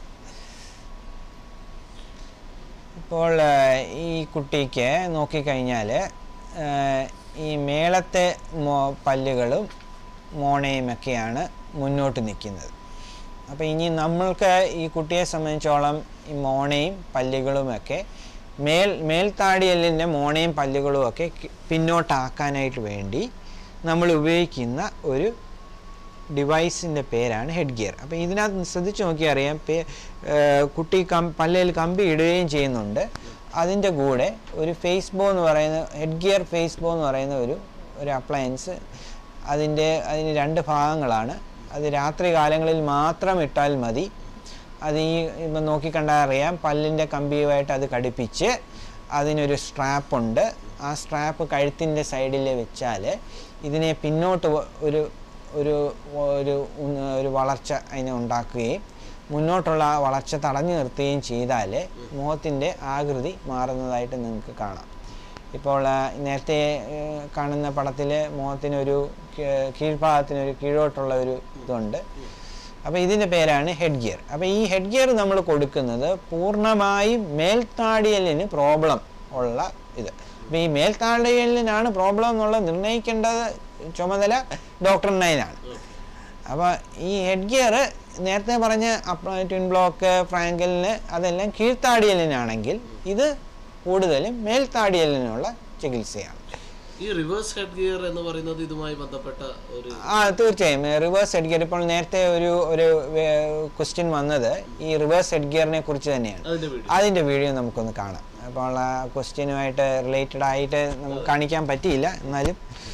ഇപ്പോൾ ആ, ഈ കുട്ടിക്ക് നോക്കിക്കഴിഞ്ഞാൽ ആ, ഈ മേളത്തെ മോ പല്ലുകളും മോണയുമൊക്കെയാണ് മുന്നോട്ട് നിൽക്കുന്നത് അപ്പോൾ ഇനി നമ്മൾക്ക് ഈ കുട്ടിയെ സംബന്ധിച്ചോളം ഈ മോണയും പല്ലുകളുമൊക്കെ മേൽ മേൽത്താടിയലിൻ്റെ മോണയും പല്ലുകളും ഒക്കെ കി- പിന്നോട്ടാക്കാനായിട്ട് വേണ്ടി നമ്മൾ ഉപയോഗിക്കുന്ന ഒരു ഡിവൈസിൻ്റെ പേരാണ് ഹെഡ് ഗിയർ അപ്പോൾ ഇതിനകത്ത് ശ്രദ്ധിച്ച് നോക്കിയാൽ അറിയാം പേ ഏർ കുട്ടി കം പല്ലയിൽ കമ്പി ഇടുകയും ചെയ്യുന്നുണ്ട് അതിൻ്റെ കൂടെ ഒരു ഫേസ് ബോ എന്ന് പറയുന്ന ഹെഡ് ഗിയർ ഫേസ് ബോ എന്ന് പറയുന്ന ഒരു ഒരു അപ്ലയൻസ് അതിൻ്റെ അതിന് രണ്ട് ഭാഗങ്ങളാണ് അത് രാത്രി കാലങ്ങളിൽ മാത്രം ഇട്ടാൽ മതി അത് ഈ ഇപ്പം നോക്കിക്കണ്ടാൽ അറിയാം പല്ലിൻ്റെ കമ്പിയുമായിട്ട് അത് ഘടിപ്പിച്ച് അതിനൊരു സ്ട്രാപ്പുണ്ട് ആ സ്ട്രാപ്പ് കഴുത്തിൻ്റെ സൈഡിൽ വെച്ചാൽ ഇതിനെ പിന്നോട്ട് വ- ഒരു ഒരു ഒരു ഉന്ന- ഒരു വളർച്ച അതിനെ ഉണ്ടാക്കുകയും മുന്നോട്ടുള്ള ആ വളർച്ച തടഞ്ഞു നിർത്തുകയും ചെയ്താൽ മുഖത്തിൻ്റെ ആകൃതി മാറുന്നതായിട്ട് നിങ്ങൾക്ക് കാണാം ഇപ്പോൾ ആ, നേരത്തെ ഏർ, കാണുന്ന പടത്തിൽ മുഖത്തിനൊരു കീ- കീഴ്ഭാഗത്തിനൊരു കീഴോട്ടുള്ള ഒരു ഇതുണ്ട് അപ്പോൾ ഇതിൻ്റെ പേരാണ് ഹെഡ് ഗിയർ അപ്പോൾ ഈ ഹെഡ് ഗിയർ നമ്മൾ കൊടുക്കുന്നത് പൂർണ്ണമായും മേൽത്താടിയലിന് പ്രോബ്ലം ഉള്ള ഇത് അപ്പോൾ ഈ മേൽത്താടിയലിനാണ് പ്രോബ്ലം എന്നുള്ളത് നിർണ്ണയിക്കേണ്ടത് ചുമതല ഡോക്ടർ നൈനാണ് അപ്പോൾ ഈ ഹെഡ് ഗിയർ നേരത്തെ പറഞ്ഞ ട്വിൻ ബ്ലോക്ക് ഫ്രാങ്കലിന് അതെല്ലാം കീഴ്ത്താടിയലിനാണെങ്കിൽ ഇത് കൂടുതലും മേൽത്താടിയലിനുള്ള ചികിത്സയാണ് ഈ റിവേഴ്സ് ഹെഡ് ഗിയർ എന്ന് പറയുന്നത് ഇതുമായി ബന്ധപ്പെട്ട ഒരു ആ തീർച്ചയായും റിവേഴ്സ് ഹെഡ് ഗിയർ ഇപ്പോൾ നേരത്തെ ഒരു ഒരു ക്വസ്റ്റ്യൻ വന്നത് ഈ റിവേഴ്സ് ഹെഡ് ഗിയറിനെ കുറിച്ച് തന്നെയാണ് അതിന്റെ വീഡിയോ അതിൻ്റെ വീഡിയോ നമുക്കൊന്ന് കാണാം അപ്പോൾ ആ ക്വസ്റ്റ്യനുമായിട്ട് റിലേറ്റഡ് ആയിട്ട് നമുക്ക് കാണിക്കാൻ പറ്റിയില്ല എന്നാലും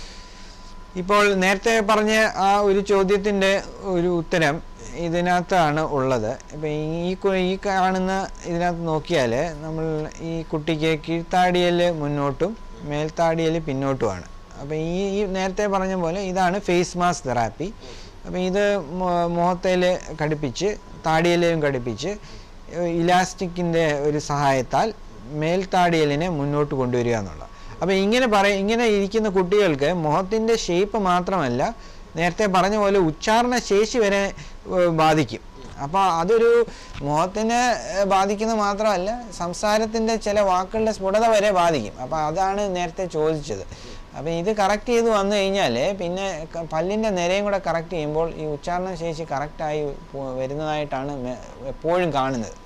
ഇപ്പോൾ നേരത്തെ പറഞ്ഞ ആ ഒരു ചോദ്യത്തിൻ്റെ ഒരു ഉത്തരം ഇതിനകത്താണ് ഉള്ളത് ഇപ്പം ഈ കു- ഈ കാണുന്ന ഇതിനകത്ത് നോക്കിയാൽ നമ്മൾ ഈ കുട്ടിക്ക് കീഴ്ത്താടിയൽ മുന്നോട്ടും മേൽത്താടിയൽ പിന്നോട്ടുമാണ് അപ്പോൾ ഈ ഈ നേരത്തെ പറഞ്ഞ പോലെ ഇതാണ് ഫേസ് മാസ്ക് തെറാപ്പി അപ്പോൾ ഇത് മുഖത്തേൽ ഘടിപ്പിച്ച് താടിയലും ഘടിപ്പിച്ച് ഇലാസ്റ്റിക്കിൻ്റെ ഒരു സഹായത്താൽ മേൽത്താടിയലിനെ മുന്നോട്ട് കൊണ്ടുവരിക എന്നുള്ളത് അപ്പോൾ ഇങ്ങനെ പറ ഇങ്ങനെ ഇരിക്കുന്ന കുട്ടികൾക്ക് മുഖത്തിൻ്റെ ഷേപ്പ് മാത്രമല്ല നേരത്തെ പറഞ്ഞ പോലെ ഉച്ചാരണ ശേഷി വരെ ഏഹ്, ബാധിക്കും അപ്പോൾ അതൊരു മുഖത്തിനെ ഏഹ്, ബാധിക്കുന്നത് മാത്രമല്ല സംസാരത്തിൻ്റെ ചില വാക്കുകളുടെ സ്ഫുടത വരെ ബാധിക്കും അപ്പോൾ അതാണ് നേരത്തെ ചോദിച്ചത് അപ്പോൾ ഇത് കറക്റ്റ് ചെയ്ത് വന്നു കഴിഞ്ഞാൽ പിന്നെ ക- പല്ലിൻ്റെ നിരയും കൂടെ കറക്റ്റ് ചെയ്യുമ്പോൾ ഈ ഉച്ചാരണ ശേഷി കറക്റ്റായി വരുന്നതായിട്ടാണ് മെ- എപ്പോഴും കാണുന്നത്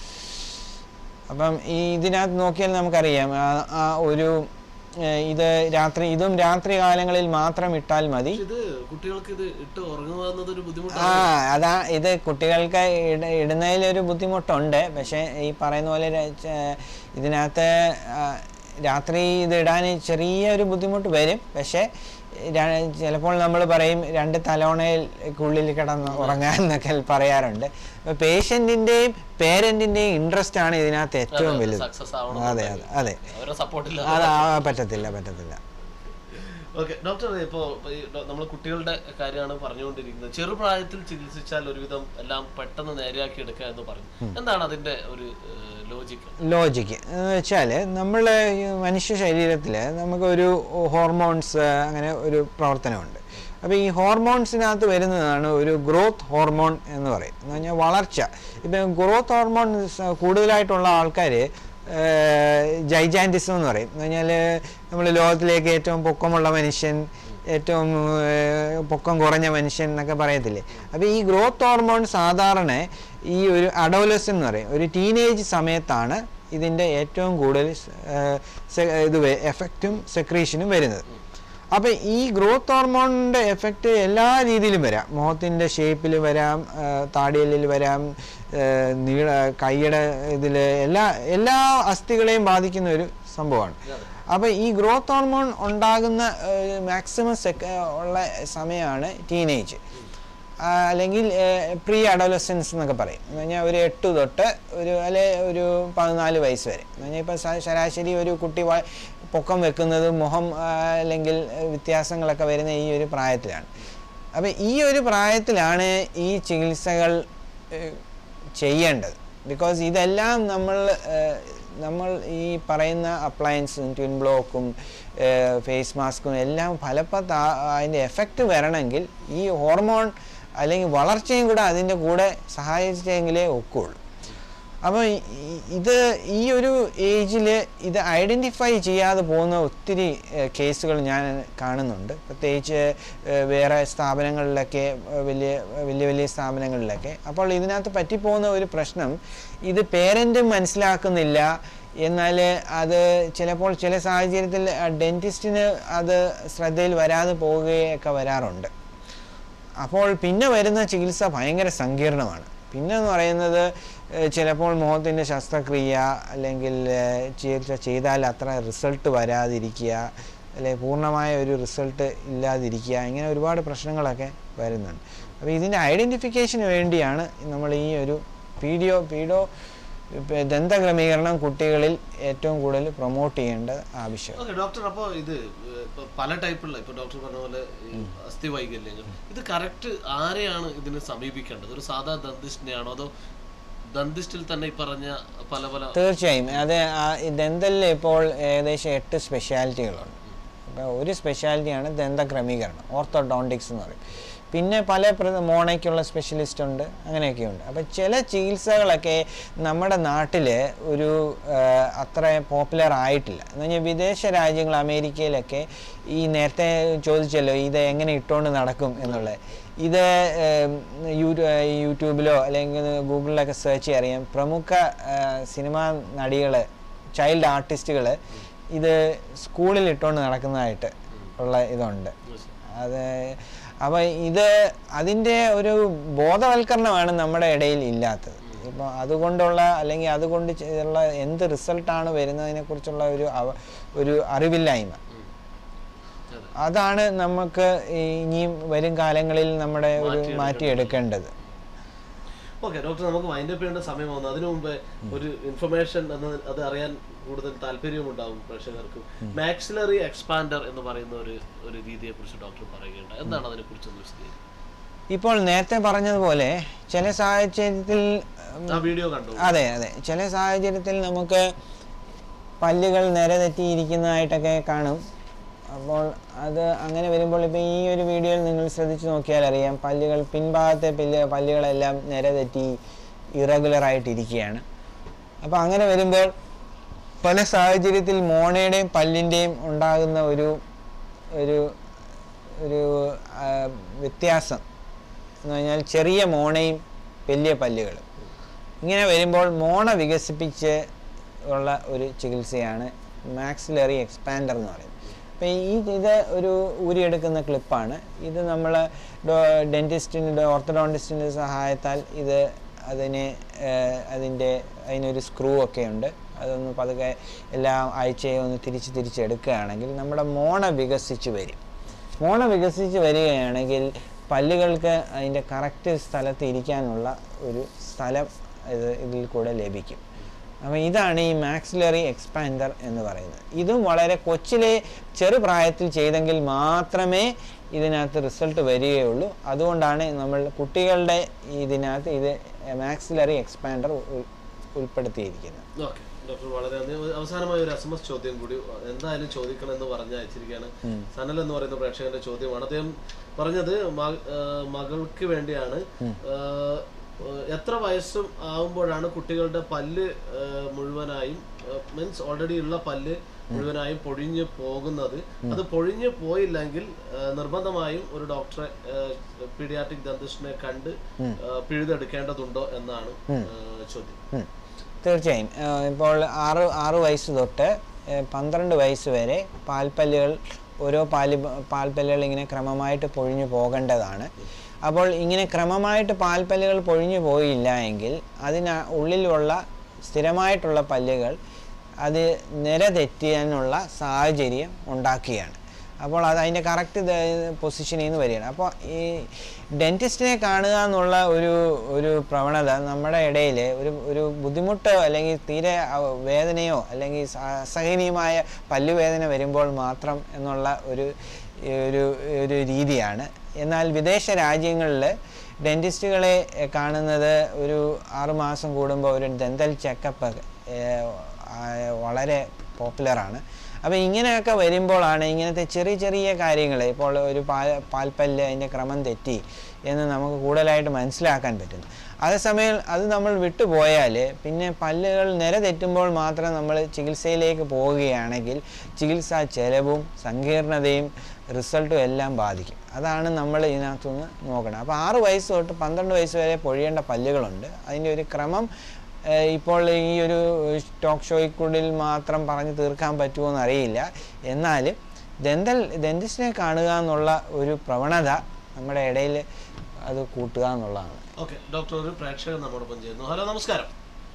അപ്പം ഈ ഇതിനകത്ത് നോക്കിയാൽ നമുക്കറിയാം ആ- ആ ഒരു ഏഹ്, ഇത് രാത്രി ഇതും രാത്രി കാലങ്ങളിൽ മാത്രം ഇട്ടാൽ മതി ഇത് കുട്ടികൾക്ക് ഇത് ഇട്ട് ഉറങ്ങുക എന്നത് ഒരു ആ ബുദ്ധിമുട്ടാണ് അതാ ഇത് കുട്ടികൾക്ക് ഇട ഇടുന്നതിലൊരു ബുദ്ധിമുട്ടുണ്ട് പക്ഷേ ഈ പറയുന്ന പോലെ ര- ച- ഇതിനകത്ത് ആ, രാത്രി ഇത് ഇടാൻ ചെറിയൊരു ബുദ്ധിമുട്ട് വരും പക്ഷേ ര- ചിലപ്പോൾ നമ്മൾ പറയും രണ്ട് തലോണയ്ക്കുള്ളിൽ കിടന്ന് ഉറങ്ങാൻ എന്നൊക്കെ പറയാറുണ്ട് അപ്പോൾ പേഷ്യൻറ്റിൻ്റെയും പേരൻറ്റിൻ്റെയും ഇൻട്രസ്റ്റ് ആണ് ഇതിനകത്ത് ഏറ്റവും വലുത് സക്സസ് ആവണം അതെ അതെ അതെ അവരെ സപ്പോർട്ടില്ല അത് ആ, പറ്റത്തില്ല പറ്റത്തില്ല ഓക്കെ ഡോക്ടർ ഇപ്പോൾ നമ്മൾ കുട്ടികളുടെ കാര്യമാണ് പറഞ്ഞുകൊണ്ടിരിക്കുന്നത് ചെറുപ്രായത്തിൽ ചികിത്സിച്ചാൽ ഒരുവിധം എല്ലാം പെട്ടെന്ന് നേരെയാക്കി എടുക്കുക എന്ന് പറഞ്ഞു എന്താണ് അതിന്റെ ഒരു ലോജിക്ക് ലോജിക്ക് എന്ന് വെച്ചാൽ നമ്മൾ മനുഷ്യ ശരീരത്തിൽ നമുക്കൊരു ഹോർമോൺസ് അങ്ങനെ ഒരു പ്രവർത്തനമുണ്ട് അപ്പോൾ ഈ ഹോർമോൺസിനകത്ത് വരുന്നതാണ് ഒരു ഗ്രോത്ത് ഹോർമോൺ എന്ന് പറയും എന്ന് പറഞ്ഞാൽ വളർച്ച ഇപ്പം ഗ്രോത്ത് ഹോർമോൺ സ- കൂടുതലായിട്ടുള്ള ആൾക്കാർ ജൈജാൻറ്റിസം എന്ന് പറയും എന്ന് പറഞ്ഞാൽ നമ്മൾ ലോകത്തിലേക്ക് ഏറ്റവും പൊക്കമുള്ള മനുഷ്യൻ ഏറ്റവും ഏർ, പൊക്കം കുറഞ്ഞ മനുഷ്യൻ എന്നൊക്കെ പറയത്തില്ലേ അപ്പോൾ ഈ ഗ്രോത്ത് ഹോർമോൺ സാധാരണ ഈ ഒരു അഡോലസ് എന്ന് പറയും ഒരു ടീനേജ് സമയത്താണ് ഇതിൻ്റെ ഏറ്റവും കൂടുതൽ സ്- ഏർ, സെ- ഇത് എഫക്റ്റും സെക്രീഷനും വരുന്നത് അപ്പോൾ ഈ ഗ്രോത്ത് ഹോർമോണിൻ്റെ എഫക്റ്റ് എല്ലാ രീതിയിലും വരാം മുഖത്തിൻ്റെ ഷേപ്പിൽ വരാം താടിയലിൽ വരാം ഏർ, നീള കൈയുടെ ഇതിൽ എല്ലാ എല്ലാ അസ്ഥികളെയും ബാധിക്കുന്ന ഒരു സംഭവമാണ് അപ്പോൾ ഈ ഗ്രോത്ത് ഹോർമോൺ ഉണ്ടാകുന്ന മാക്സിമം സെക്ക ഉള്ള സമയമാണ് ടീനേജ് അല്ലെങ്കിൽ പ്രീ അഡോലസൻസ് എന്നൊക്കെ പറയും എന്ന് പറഞ്ഞാൽ ഒരു എട്ട് തൊട്ട് ഒരു അല്ലെ ഒരു പതിനാല് വയസ്സ് വരെ എന്ന് പറഞ്ഞാൽ ഇപ്പോൾ ശരാശരി ഒരു കുട്ടി വ- പൊക്കം വെക്കുന്നത് മുഖം ആ, അല്ലെങ്കിൽ ഏഹ്, വ്യത്യാസങ്ങളൊക്കെ വരുന്ന ഈ ഒരു പ്രായത്തിലാണ് അപ്പോൾ ഈ ഒരു പ്രായത്തിലാണ് ഈ ചികിത്സകൾ ഏഹ്, ചെയ്യേണ്ടത് ബിക്കോസ് ഇതെല്ലാം നമ്മൾ ഏഹ്, നമ്മൾ ഈ പറയുന്ന അപ്ലയൻസും ട്വിൻ ബ്ലോക്കും ഫേസ് മാസ്കും എല്ലാം ഫലപ്രദ അതിൻ്റെ എഫക്റ്റ് വരണമെങ്കിൽ ഈ ഹോർമോൺ അല്ലെങ്കിൽ വളർച്ചയും കൂടെ അതിൻ്റെ കൂടെ സഹായിച്ചെങ്കിലേ ഒക്കുള്ളൂ അപ്പോൾ ഇത് ഈ ഒരു ഏജിൽ ഇത് ഐഡൻറ്റിഫൈ ചെയ്യാതെ പോകുന്ന ഒത്തിരി കേസുകൾ ഞാൻ കാണുന്നുണ്ട് പ്രത്യേകിച്ച് ഏഹ്, വേറെ സ്ഥാപനങ്ങളിലൊക്കെ ഏഹ്, വലിയ വലിയ വലിയ സ്ഥാപനങ്ങളിലൊക്കെ അപ്പോൾ ഇതിനകത്ത് പറ്റിപ്പോകുന്ന ഒരു പ്രശ്നം ഇത് പേരൻറ്റും മനസ്സിലാക്കുന്നില്ല എന്നാൽ അത് ചിലപ്പോൾ ചില സാഹചര്യത്തിൽ ഡെൻറ്റിസ്റ്റിന് അത് ശ്രദ്ധയിൽ വരാതെ പോവുകയൊക്കെ വരാറുണ്ട് അപ്പോൾ പിന്നെ വരുന്ന ചികിത്സ ഭയങ്കര സങ്കീർണമാണ് പിന്നെ എന്ന് പറയുന്നത് ഏഹ്, ചിലപ്പോൾ മുഖത്തിൻ്റെ ശസ്ത്രക്രിയ അല്ലെങ്കിൽ ഏഹ്, ചികിത്സ ചെയ്താൽ അത്ര റിസൾട്ട് വരാതിരിക്കുക അല്ലെങ്കിൽ പൂർണ്ണമായ ഒരു റിസൾട്ട് ഇല്ലാതിരിക്കുക ഇങ്ങനെ ഒരുപാട് പ്രശ്നങ്ങളൊക്കെ വരുന്നുണ്ട് അപ്പോൾ ഇതിൻ്റെ ഐഡൻറ്റിഫിക്കേഷന് വേണ്ടിയാണ് നമ്മൾ ഈ ഒരു പീഡിയോ പീഡോ ഇപ്പ ദന്തക്രമീകരണം കുട്ടികളിൽ ഏറ്റവും കൂടുതൽ പ്രൊമോട്ട് ചെയ്യേണ്ടത് ആവശ്യം ഓക്കെ ഡോക്ടർ അപ്പോൾ ഇത് ഏഹ്, ഇപ്പൊ പല ടൈപ്പുള്ള ഇപ്പൊ ഡോക്ടർ പറഞ്ഞ പോലെ ഈ അസ്ഥി വൈകല്യങ്ങൾ ഇത് കറക്റ്റ് ആരെയാണ് ഇതിന് സമീപിക്കേണ്ടത് ഒരു സാധാ ദന്തിസ്റ്റിനെയാണോ അതോ ദന്തിസ്റ്റിൽ തന്നെ ഈ പറഞ്ഞ പല പല തീർച്ചയായും അത് ദന്തലിൽ ഇപ്പോൾ ഏകദേശം എട്ട് സ്പെഷ്യാലിറ്റികളുണ്ട് അപ്പോൾ ഒരു സ്പെഷ്യാലിറ്റിയാണ് ദന്തക്രമീകരണം ഓർത്തോഡോണ്ടിക്സ് എന്ന് പറയും പിന്നെ പല പ്ര- മോണയ്ക്കുള്ള സ്പെഷ്യലിസ്റ്റ് ഉണ്ട് അങ്ങനെയൊക്കെ ഉണ്ട് അപ്പോൾ ചില ചികിത്സകളൊക്കെ നമ്മുടെ നാട്ടിൽ ഒരു ആ, അത്ര പോപ്പുലർ ആയിട്ടില്ല എന്ന് പറഞ്ഞാൽ വിദേശ രാജ്യങ്ങൾ അമേരിക്കയിലൊക്കെ ഈ നേരത്തെ ചോദിച്ചല്ലോ ഇത് എങ്ങനെ ഇട്ടുകൊണ്ട് നടക്കും എന്നുള്ളത് ഇത് ഏം, യൂ- യൂട്യൂബിലോ അല്ലെങ്കിൽ ഗൂഗിളിലൊക്കെ സെർച്ച് ചെയ്യാൻ അറിയാം പ്രമുഖ ആ, സിനിമാ നടികൾ ചൈൽഡ് ആർട്ടിസ്റ്റുകൾ ഇത് സ്കൂളിൽ ഇട്ടുകൊണ്ട് നടക്കുന്നതായിട്ട് ഉള്ള ഇതുണ്ട് അത് അപ്പോൾ ഇത് അതിൻ്റെ ഒരു ബോധവൽക്കരണമാണ് നമ്മുടെ ഇടയിൽ ഇല്ലാത്തത് ഇപ്പോൾ അതുകൊണ്ടുള്ള അല്ലെങ്കിൽ അതുകൊണ്ട് ഉള്ള എന്ത് റിസൾട്ടാണ് വരുന്നതിനെക്കുറിച്ചുള്ള ഒരു അവ- ഒരു അറിവില്ലായ്മ അതെ. അതാണ് നമുക്ക് ഇനിയും വരും കാലങ്ങളിൽ നമ്മുടെ ഒരു മാറ്റിയെടുക്കേണ്ടത്. മാറ്റിയെടുക്കേണ്ടത് ഓക്കെ ഡോക്ടർ നമുക്ക് വൈൻഡപ്പ് ചെയ്യേണ്ട സമയം വന്നു അതിനു മുമ്പ് ഒരു ഇൻഫർമേഷൻ എന്ന് അത് അറിയാൻ കൂടുതൽ താല്പര്യമുണ്ടാവും പ്രേക്ഷകർക്ക് മാക്സിലറി എക്സ്പാൻഡർ എന്ന് പറയുന്ന ഒരു ഒരു രീതിയെ കുറിച്ച് ഡോക്ടർ പറയുകയുണ്ട് എന്താണ് അതിനെ കുറിച്ച് ഒന്ന് വിശദീകരിക്കുക ഇപ്പോൾ നേരത്തെ പറഞ്ഞതുപോലെ ചില സാഹചര്യത്തിൽ ഉം, ആ വീഡിയോ കണ്ടു അതെ അതെ ചില സാഹചര്യത്തിൽ നമുക്ക് പല്ലുകൾ നിരതെറ്റിയിരിക്കുന്നതായിട്ടൊക്കെ കാണും അപ്പോൾ അത് അങ്ങനെ വരുമ്പോൾ ഇപ്പോൾ ഈ ഒരു വീഡിയോയിൽ നിങ്ങൾ ശ്രദ്ധിച്ച് നോക്കിയാൽ അറിയാം പല്ലുകൾ പിൻഭാഗത്തെ പല്ല് പല്ലുകളെല്ലാം നിരതെറ്റി ഇറഗുലറായിട്ടിരിക്കുകയാണ് അപ്പോൾ അങ്ങനെ വരുമ്പോൾ പല സാഹചര്യത്തിൽ മോണയുടെയും പല്ലിൻ്റെയും ഉണ്ടാകുന്ന ഒരു ഒരു ഒരു ആ, വ്യത്യാസം എന്ന് പറഞ്ഞാൽ ചെറിയ മോണയും വലിയ പല്ലുകളും ഇങ്ങനെ വരുമ്പോൾ മോണ വികസിപ്പിച്ച് ഉള്ള ഒരു ചികിത്സയാണ് മാക്സിലറി എക്സ്പാൻഡർ എന്ന് പറയുന്നത് അപ്പോൾ ഈ ഇത് ഒരു ഊരിയെടുക്കുന്ന ക്ലിപ്പാണ് ഇത് നമ്മൾ ഡെൻറ്റിസ്റ്റിൻ്റെ ഓർത്തഡോണ്ടിസ്റ്റിൻ്റെ സഹായത്താൽ ഇത് അതിന് ഏഹ്, അതിൻ്റെ അതിനൊരു സ്ക്രൂ ഒക്കെ ഉണ്ട് അതൊന്ന് പതുക്കെ എല്ലാ ആഴ്ചയും ഒന്ന് തിരിച്ച് തിരിച്ചെടുക്കുകയാണെങ്കിൽ നമ്മുടെ മോണ വികസിച്ച് വരും മോണ വികസിച്ച് വരികയാണെങ്കിൽ പല്ലുകൾക്ക് അതിൻ്റെ കറക്റ്റ് സ്ഥലത്ത് ഇരിക്കാനുള്ള ഒരു സ്ഥലം ഇത് ഇതിൽ കൂടെ ലഭിക്കും അപ്പോൾ ഇതാണ് ഈ മാക്സിലറി എക്സ്പാൻഡർ എന്ന് പറയുന്നത് ഇതും വളരെ കൊച്ചിലെ ചെറുപ്രായത്തിൽ ചെയ്തെങ്കിൽ മാത്രമേ ഇതിനകത്ത് റിസൾട്ട് വരികയുള്ളൂ അതുകൊണ്ടാണ് നമ്മൾ കുട്ടികളുടെ ഇതിനകത്ത് ഇത് മാക്സിലറി എക്സ്പാൻഡർ ഉൾപ്പെടുത്തിയിരിക്കുന്നത് ഓക്കെ ഡോക്ടർ വളരെ നന്ദി അവസാനമായ ഒരു എസ് ചോദ്യം കൂടി എന്തായാലും ചോദിക്കണം എന്ന് പറഞ്ഞ് അയച്ചിരിക്കുകയാണ് സനൽ എന്ന് പറയുന്ന പ്രേക്ഷകന്റെ ചോദ്യമാണ് അദ്ദേഹം പറഞ്ഞത് മ- ആ, മകൾക്ക് വേണ്ടിയാണ് ആ, എത്ര വയസ്സും ആവുമ്പോഴാണ് കുട്ടികളുടെ പല്ല് ആ, മുഴുവനായും മീൻസ് ഓൾറെഡി ഉള്ള പല്ല് മുഴുവനായും പൊഴിഞ്ഞു പോകുന്നത് അത് പൊഴിഞ്ഞു പോയില്ലെങ്കിൽ ആ, നിർബന്ധമായും ഒരു ഡോക്ടറെ പീഡിയാട്രിക് ദന്തിസ്റ്റിനെ കണ്ട് ആ, പിഴുതെടുക്കേണ്ടതുണ്ടോ എന്നാണ് ആ, ചോദ്യം ഉം. തീർച്ചയായും ഏഹ് ഇപ്പോൾ ആറ് ആറ് വയസ്സ് തൊട്ട് ഏഹ് പന്ത്രണ്ട് വയസ്സ് വരെ പാൽപ്പല്ലുകൾ ഓരോ പാല് പാൽപ്പല്ലുകൾ ഇങ്ങനെ ക്രമമായിട്ട് പൊഴിഞ്ഞു പോകേണ്ടതാണ് അപ്പോൾ ഇങ്ങനെ ക്രമമായിട്ട് പാൽപ്പല്ലുകൾ പൊഴിഞ്ഞു പോയില്ല എങ്കിൽ അതിന് ഉള്ളിലുള്ള സ്ഥിരമായിട്ടുള്ള പല്ലുകൾ അത് നിരതെറ്റിയാനുള്ള സാഹചര്യം ഉണ്ടാക്കുകയാണ് അപ്പോൾ അത് അതിൻ്റെ കറക്റ്റ് പൊസിഷനിൽ നിന്ന് വരികയാണ് അപ്പോൾ ഈ ഡെൻറ്റിസ്റ്റിനെ കാണുക എന്നുള്ള ഒരു ഒരു പ്രവണത നമ്മുടെ ഇടയിൽ ഒരു ഒരു ബുദ്ധിമുട്ടോ അല്ലെങ്കിൽ തീരെ അ- വേദനയോ അല്ലെങ്കിൽ സ- അസഹനീയമായ പല്ലുവേദന വരുമ്പോൾ മാത്രം എന്നുള്ള ഒരു ഒരു ഒരു രീതിയാണ് എന്നാൽ വിദേശ രാജ്യങ്ങളിൽ ഡെൻറ്റിസ്റ്റുകളെ കാണുന്നത് ഒരു ആറുമാസം കൂടുമ്പോൾ ഒരു ദന്തൽ ചെക്കപ്പ് വളരെ പോപ്പുലറാണ് അപ്പോൾ ഇങ്ങനെയൊക്കെ വരുമ്പോഴാണ് ഇങ്ങനത്തെ ചെറിയ ചെറിയ കാര്യങ്ങൾ ഇപ്പോൾ ഒരു പാൽ പാൽപ്പല്ല് അതിൻ്റെ ക്രമം തെറ്റി എന്ന് നമുക്ക് കൂടുതലായിട്ട് മനസ്സിലാക്കാൻ പറ്റുന്നു അതേസമയം അത് നമ്മൾ വിട്ടുപോയാൽ പിന്നെ പല്ലുകൾ നിര തെറ്റുമ്പോൾ മാത്രം നമ്മൾ ചികിത്സയിലേക്ക് പോവുകയാണെങ്കിൽ ചികിത്സാ ചെലവും സങ്കീർണതയും റിസൾട്ടും എല്ലാം ബാധിക്കും അതാണ് നമ്മൾ ഇതിനകത്തുനിന്ന് നോക്കണം അപ്പോൾ ആറ് വയസ്സ് തൊട്ട് പന്ത്രണ്ട് വയസ്സ് വരെ പൊഴിയേണ്ട പല്ലുകളുണ്ട് അതിൻ്റെ ഒരു ക്രമം ഏഹ് ഇപ്പോൾ ഈ ഒരു ടോക്ക് ഷോയ്ക്കുള്ളിൽ മാത്രം പറഞ്ഞു തീർക്കാൻ പറ്റുമോ എന്നറിയില്ല എന്നാൽ ദന്തൽ ഡെന്റിസ്റ്റിനെ കാണുക എന്നുള്ള ഒരു പ്രവണത നമ്മുടെ ഇടയിൽ അത് കൂട്ടുക എന്നുള്ളതാണ് ഓക്കെ ഡോക്ടർ ഒരു പ്രേക്ഷകൻ നമ്മോടൊപ്പം ചെയ്യുന്നു ഹലോ നമസ്കാരം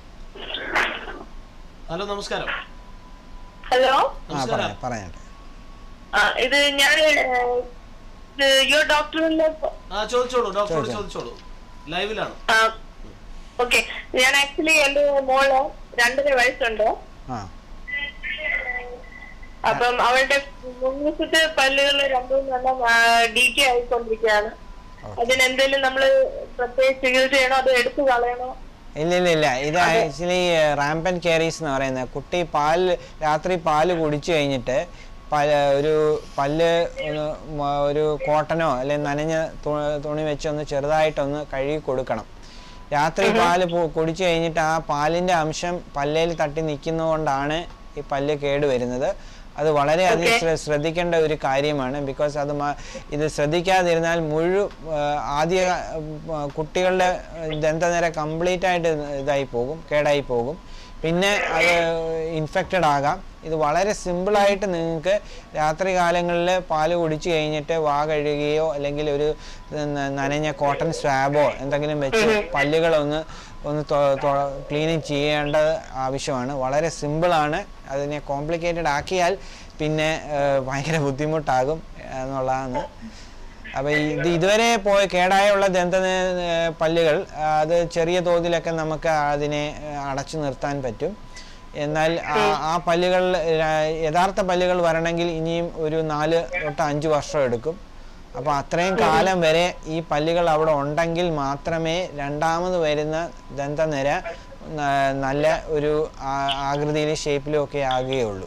ഹലോ നമസ്കാരം ഹലോ ആ നമസ്കാരം പറയാം പറയട്ടെ ആ, ഇത് ഞാൻ യുവർ ഡോക്ടറിന്റെ ആ ചോദിച്ചോളൂ ഡോക്ടറോട് ചോദിച്ചോളൂ ലൈവിലാണ് ഓക്കെ ഞാൻ ആക്ച്വലി എന്റെ മോള് രണ്ടര വയസ്സുണ്ട് ആ അപ്പം അവളുടെ മുൻവശത്തെ പല്ലുകൾ രണ്ടും നല്ല ഡി കെ ആയിക്കൊണ്ടിരിക്കുകയാണ് അതിനെന്തെങ്കിലും നമ്മള് പ്രത്യേക ചികിത്സ ചെയ്യണോ അത് എടുത്തു കളയണോ ഇല്ല ഇല്ല ഇല്ല ഇത് ആക്ച്വലി റാമ്പൻ കാരീസ് എന്ന് പറയുന്നത് കുട്ടി പാല് രാത്രി പാല് കുടിച്ചു കഴിഞ്ഞിട്ട് പല ഒരു പല്ല് ഒന്ന് മ- ഒരു കോട്ടനോ അല്ലെങ്കിൽ നനഞ്ഞ തു- തുണി വെച്ചൊന്ന് ചെറുതായിട്ടൊന്ന് കഴുകി കൊടുക്കണം രാത്രി പാല് പു- കുടിച്ചു കഴിഞ്ഞിട്ട് ആ പാലിൻ്റെ അംശം പല്ലേൽ തട്ടി നിൽക്കുന്നതുകൊണ്ടാണ് ഈ പല്ല് കേട് വരുന്നത് അത് വളരെയധികം ശ്ര- ശ്രദ്ധിക്കേണ്ട ഒരു കാര്യമാണ് ബിക്കോസ് അത് മ- ഇത് ശ്രദ്ധിക്കാതിരുന്നാൽ മുഴു ആ, ആദ്യ ആ, കുട്ടികളുടെ ദന്തനിര കംപ്ലീറ്റ് ആയിട്ട് ഇതായി പോകും കേടായി പോകും പിന്നെ അത് ഇൻഫെക്റ്റഡ് ആകാം ഇത് വളരെ സിമ്പിളായിട്ട് നിങ്ങൾക്ക് രാത്രി കാലങ്ങളിൽ പാല് കുടിച്ചു കഴിഞ്ഞിട്ട് വാ കഴുകുകയോ അല്ലെങ്കിൽ ഒരു ന- നനഞ്ഞ കോട്ടൺ സ്വാബോ എന്തെങ്കിലും വെച്ച് പല്ലുകളൊന്ന് ഒന്ന് ക്ലീനിങ് ചെയ്യേണ്ടത് ആവശ്യമാണ് വളരെ സിമ്പിളാണ് അതിനെ കോംപ്ലിക്കേറ്റഡ് ആക്കിയാൽ പിന്നെ ഏഹ്, ഭയങ്കര ബുദ്ധിമുട്ടാകും എന്നുള്ളതാണ് അപ്പോൾ ഇത് ഇതുവരെ പോയി കേടായുള്ള ദന്ത ഏഹ്, പല്ലുകൾ അത് ചെറിയ തോതിലൊക്കെ നമുക്ക് അതിനെ ഏഹ്, അടച്ചു നിർത്താൻ പറ്റും എന്നാൽ ആ- ആ പല്ലുകൾ ര- യഥാർത്ഥ പല്ലുകൾ വരണമെങ്കിൽ ഇനിയും ഒരു നാല് തൊട്ട് അഞ്ച് വർഷം എടുക്കും അപ്പോൾ അത്രയും കാലം വരെ ഈ പല്ലുകൾ അവിടെ ഉണ്ടെങ്കിൽ മാത്രമേ രണ്ടാമത് വരുന്ന ദന്തനിര ന- നല്ല ഒരു ആ- ആകൃതിയിലും ഷേപ്പിലും ഒക്കെ ആകുകയുള്ളൂ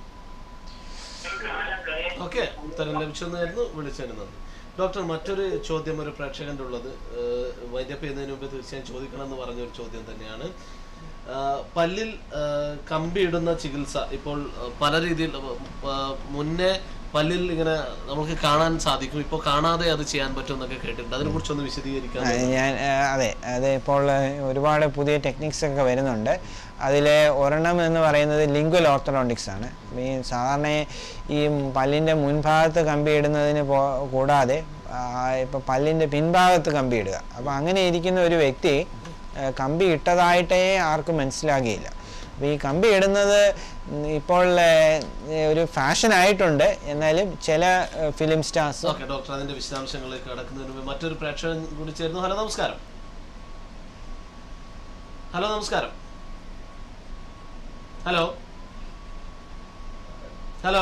ഓക്കെ ഉത്തരം ലഭിച്ചെന്നായിരുന്നു വിളിച്ചതിന് നന്ദി ഡോക്ടർ മറ്റൊരു ചോദ്യം ഒരു പ്രേക്ഷകന്റെ ഉള്ളത് ഏഹ്, വൈദ്യപ്പ് ചെയ്യുന്നതിന് മുമ്പ് തീർച്ചയായും ചോദിക്കണം എന്ന് പറഞ്ഞ ഒരു ചോദ്യം തന്നെയാണ് ആഹ്, പല്ലിൽ ആഹ്, കമ്പി ഇടുന്ന ചികിത്സ ഇപ്പോൾ ആഹ്, പല രീതിയിൽ ആഹ്, മുന്നേ പല്ലിൽ ഇങ്ങനെ നമുക്ക് കാണാൻ സാധിക്കും ഇപ്പോൾ കാണാതെ അത് ചെയ്യാൻ പറ്റും എന്നൊക്കെ കേട്ടിട്ടുണ്ട് അതിനെ കുറിച്ചൊന്ന് വിശദീകരിക്കാൻ ആ, ഞാൻ ആ, അതെ അത് ഇപ്പോൾ ആ, ഒരുപാട് പുതിയ ടെക്നിക്സ് ഒക്കെ വരുന്നുണ്ട് അതിലെ ഒരെണ്ണം എന്ന് പറയുന്നത് ലിംഗ്വൽ ഓർത്തഡോണ്ടിക്സ് ആണ് ഈ സാധാരണ ഈ പല്ലിൻ്റെ മുൻഭാഗത്ത് കമ്പി ഇടുന്നതിന് പോ കൂടാതെ ഇപ്പോൾ പല്ലിൻ്റെ പിൻഭാഗത്ത് കമ്പി ഇടുക അപ്പോൾ അങ്ങനെ ഇരിക്കുന്ന ഒരു വ്യക്തി ആ, കമ്പി ഇട്ടതായിട്ടേ ആർക്കും മനസ്സിലാകുകയില്ല അപ്പോൾ ഈ കമ്പി ഇടുന്നത് ഉം, ഇപ്പോൾ ആ, ഒരു ഫാഷൻ ആയിട്ടുണ്ട് എന്നാലും ചില ഫിലിം സ്റ്റാർസ് ഓക്കെ ഡോക്ടർ അതിന്റെ വിശദാംശങ്ങളിലേക്ക് കടക്കുന്നതിന് മുമ്പ് മറ്റൊരു പ്രേക്ഷകൻ കൂടി ചേരുന്നു ഹലോ നമസ്കാരം ഹലോ നമസ്കാരം hello hello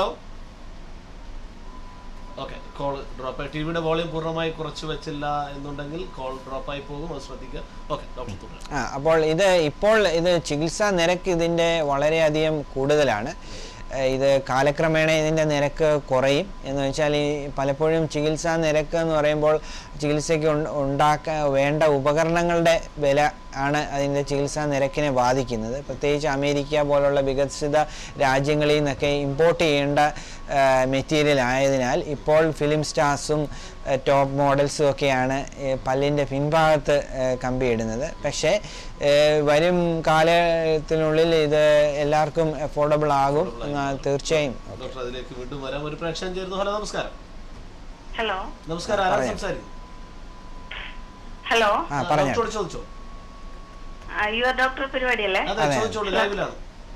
okay call drop ആയി ടി വിയുടെ വോളിയം പൂർണ്ണമായി കുറച്ച് വെച്ചില്ല എന്നുണ്ടെങ്കിൽ കോൾ ഡ്രോപ്പ് ആയി പോകും അത് ശ്രദ്ധിക്കുക ഓക്കെ ഡോക്ടർ തുടരാം ആ അപ്പോൾ ഇത് ഇപ്പോൾ ഇത് ചികിത്സാ നിരക്ക് ഇതിൻ്റെ വളരെയധികം കൂടുതലാണ് ഏഹ് ഇത് കാലക്രമേണ ഇതിൻ്റെ നിരക്ക് കുറയും എന്ന് വെച്ചാൽ ഈ പലപ്പോഴും ചികിത്സാ നിരക്ക് എന്ന് പറയുമ്പോൾ ചികിത്സയ്ക്ക് ഉണ്ട- ഉണ്ടാക്ക വേണ്ട ഉപകരണങ്ങളുടെ വില ആണ് അതിൻ്റെ ചികിത്സാ നിരക്കിനെ ബാധിക്കുന്നത് പ്രത്യേകിച്ച് അമേരിക്ക പോലുള്ള വികസിത രാജ്യങ്ങളിൽ നിന്നൊക്കെ ഇമ്പോർട്ട് ചെയ്യേണ്ട മെറ്റീരിയൽ ആയതിനാൽ ഇപ്പോൾ ഫിലിം സ്റ്റാർസും ടോപ്പ് മോഡൽസും ഒക്കെയാണ് ഈ പല്ലിൻ്റെ പിൻഭാഗത്ത് ഏഹ് കമ്പി ഇടുന്നത് പക്ഷേ ഏഹ് വരും കാലത്തിനുള്ളിൽ ഇത് എല്ലാവർക്കും അഫോർഡബിൾ ആകും എന്ന് തീർച്ചയായും ഡോക്ടർ അതിലേക്ക് വീണ്ടും വരാം ഒരു പ്രേക്ഷകൻ ചേരുന്നു ഹലോ നമസ്കാരം ഹലോ നമസ്കാരം ആരാണ് പറയാം. സംസാരിക്കും ഹലോ ആ പറഞ്ഞു ഡോക്ടറോട് ചോദിച്ചോ യുവർ ഡോക്ടർ പരിപാടിയല്ലേ അതെ അതെ. ചോദിച്ചോളൂ ലൈവിലാണ്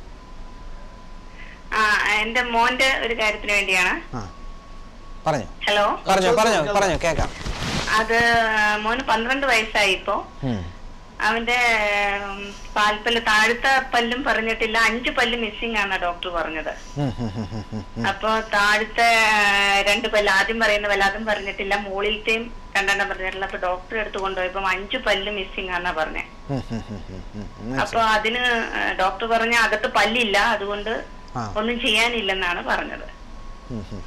ആ എന്റെ മോന്റെ ഒരു കാര്യത്തിന് വേണ്ടിയാണ് ആ പറഞ്ഞു ഹലോ പറഞ്ഞോ പറഞ്ഞോ ചോദിച്ചോ, പറഞ്ഞോ കേൾക്കാം അത് മോന് പന്ത്രണ്ട് വയസ്സായി ഇപ്പോ ഉം. അവന്റെ ഉം, പാൽപ്പല്ല് താഴത്തെ പല്ലും പറഞ്ഞിട്ടില്ല അഞ്ച് പല്ല് മിസ്സിംഗ് ആണ് ഡോക്ടർ പറഞ്ഞത് ഉം, ഉം, ഉം, ഉം, ഉം. അപ്പൊ താഴത്തെ ആ, രണ്ട് പല്ല് ആദ്യം പറയുന്ന പല്ല് അതും പറഞ്ഞിട്ടില്ല മുകളിലത്തെയും രണ്ടെണ്ണം പറഞ്ഞിട്ടില്ല അപ്പൊ ഡോക്ടറെ അടുത്ത് കൊണ്ടുപോയപ്പോ അഞ്ച് പല്ല് മിസ്സിംഗ് ആണെന്നാ പറഞ്ഞേ ഉം, ഉം, ഉം, ഉം, ഉം. അപ്പൊ അതിന് ഡോക്ടർ പറഞ്ഞ അകത്ത് പല്ലില്ല അതുകൊണ്ട് ആ. ഒന്നും ചെയ്യാനില്ലെന്നാണ് പറഞ്ഞത് ഉം ഉം.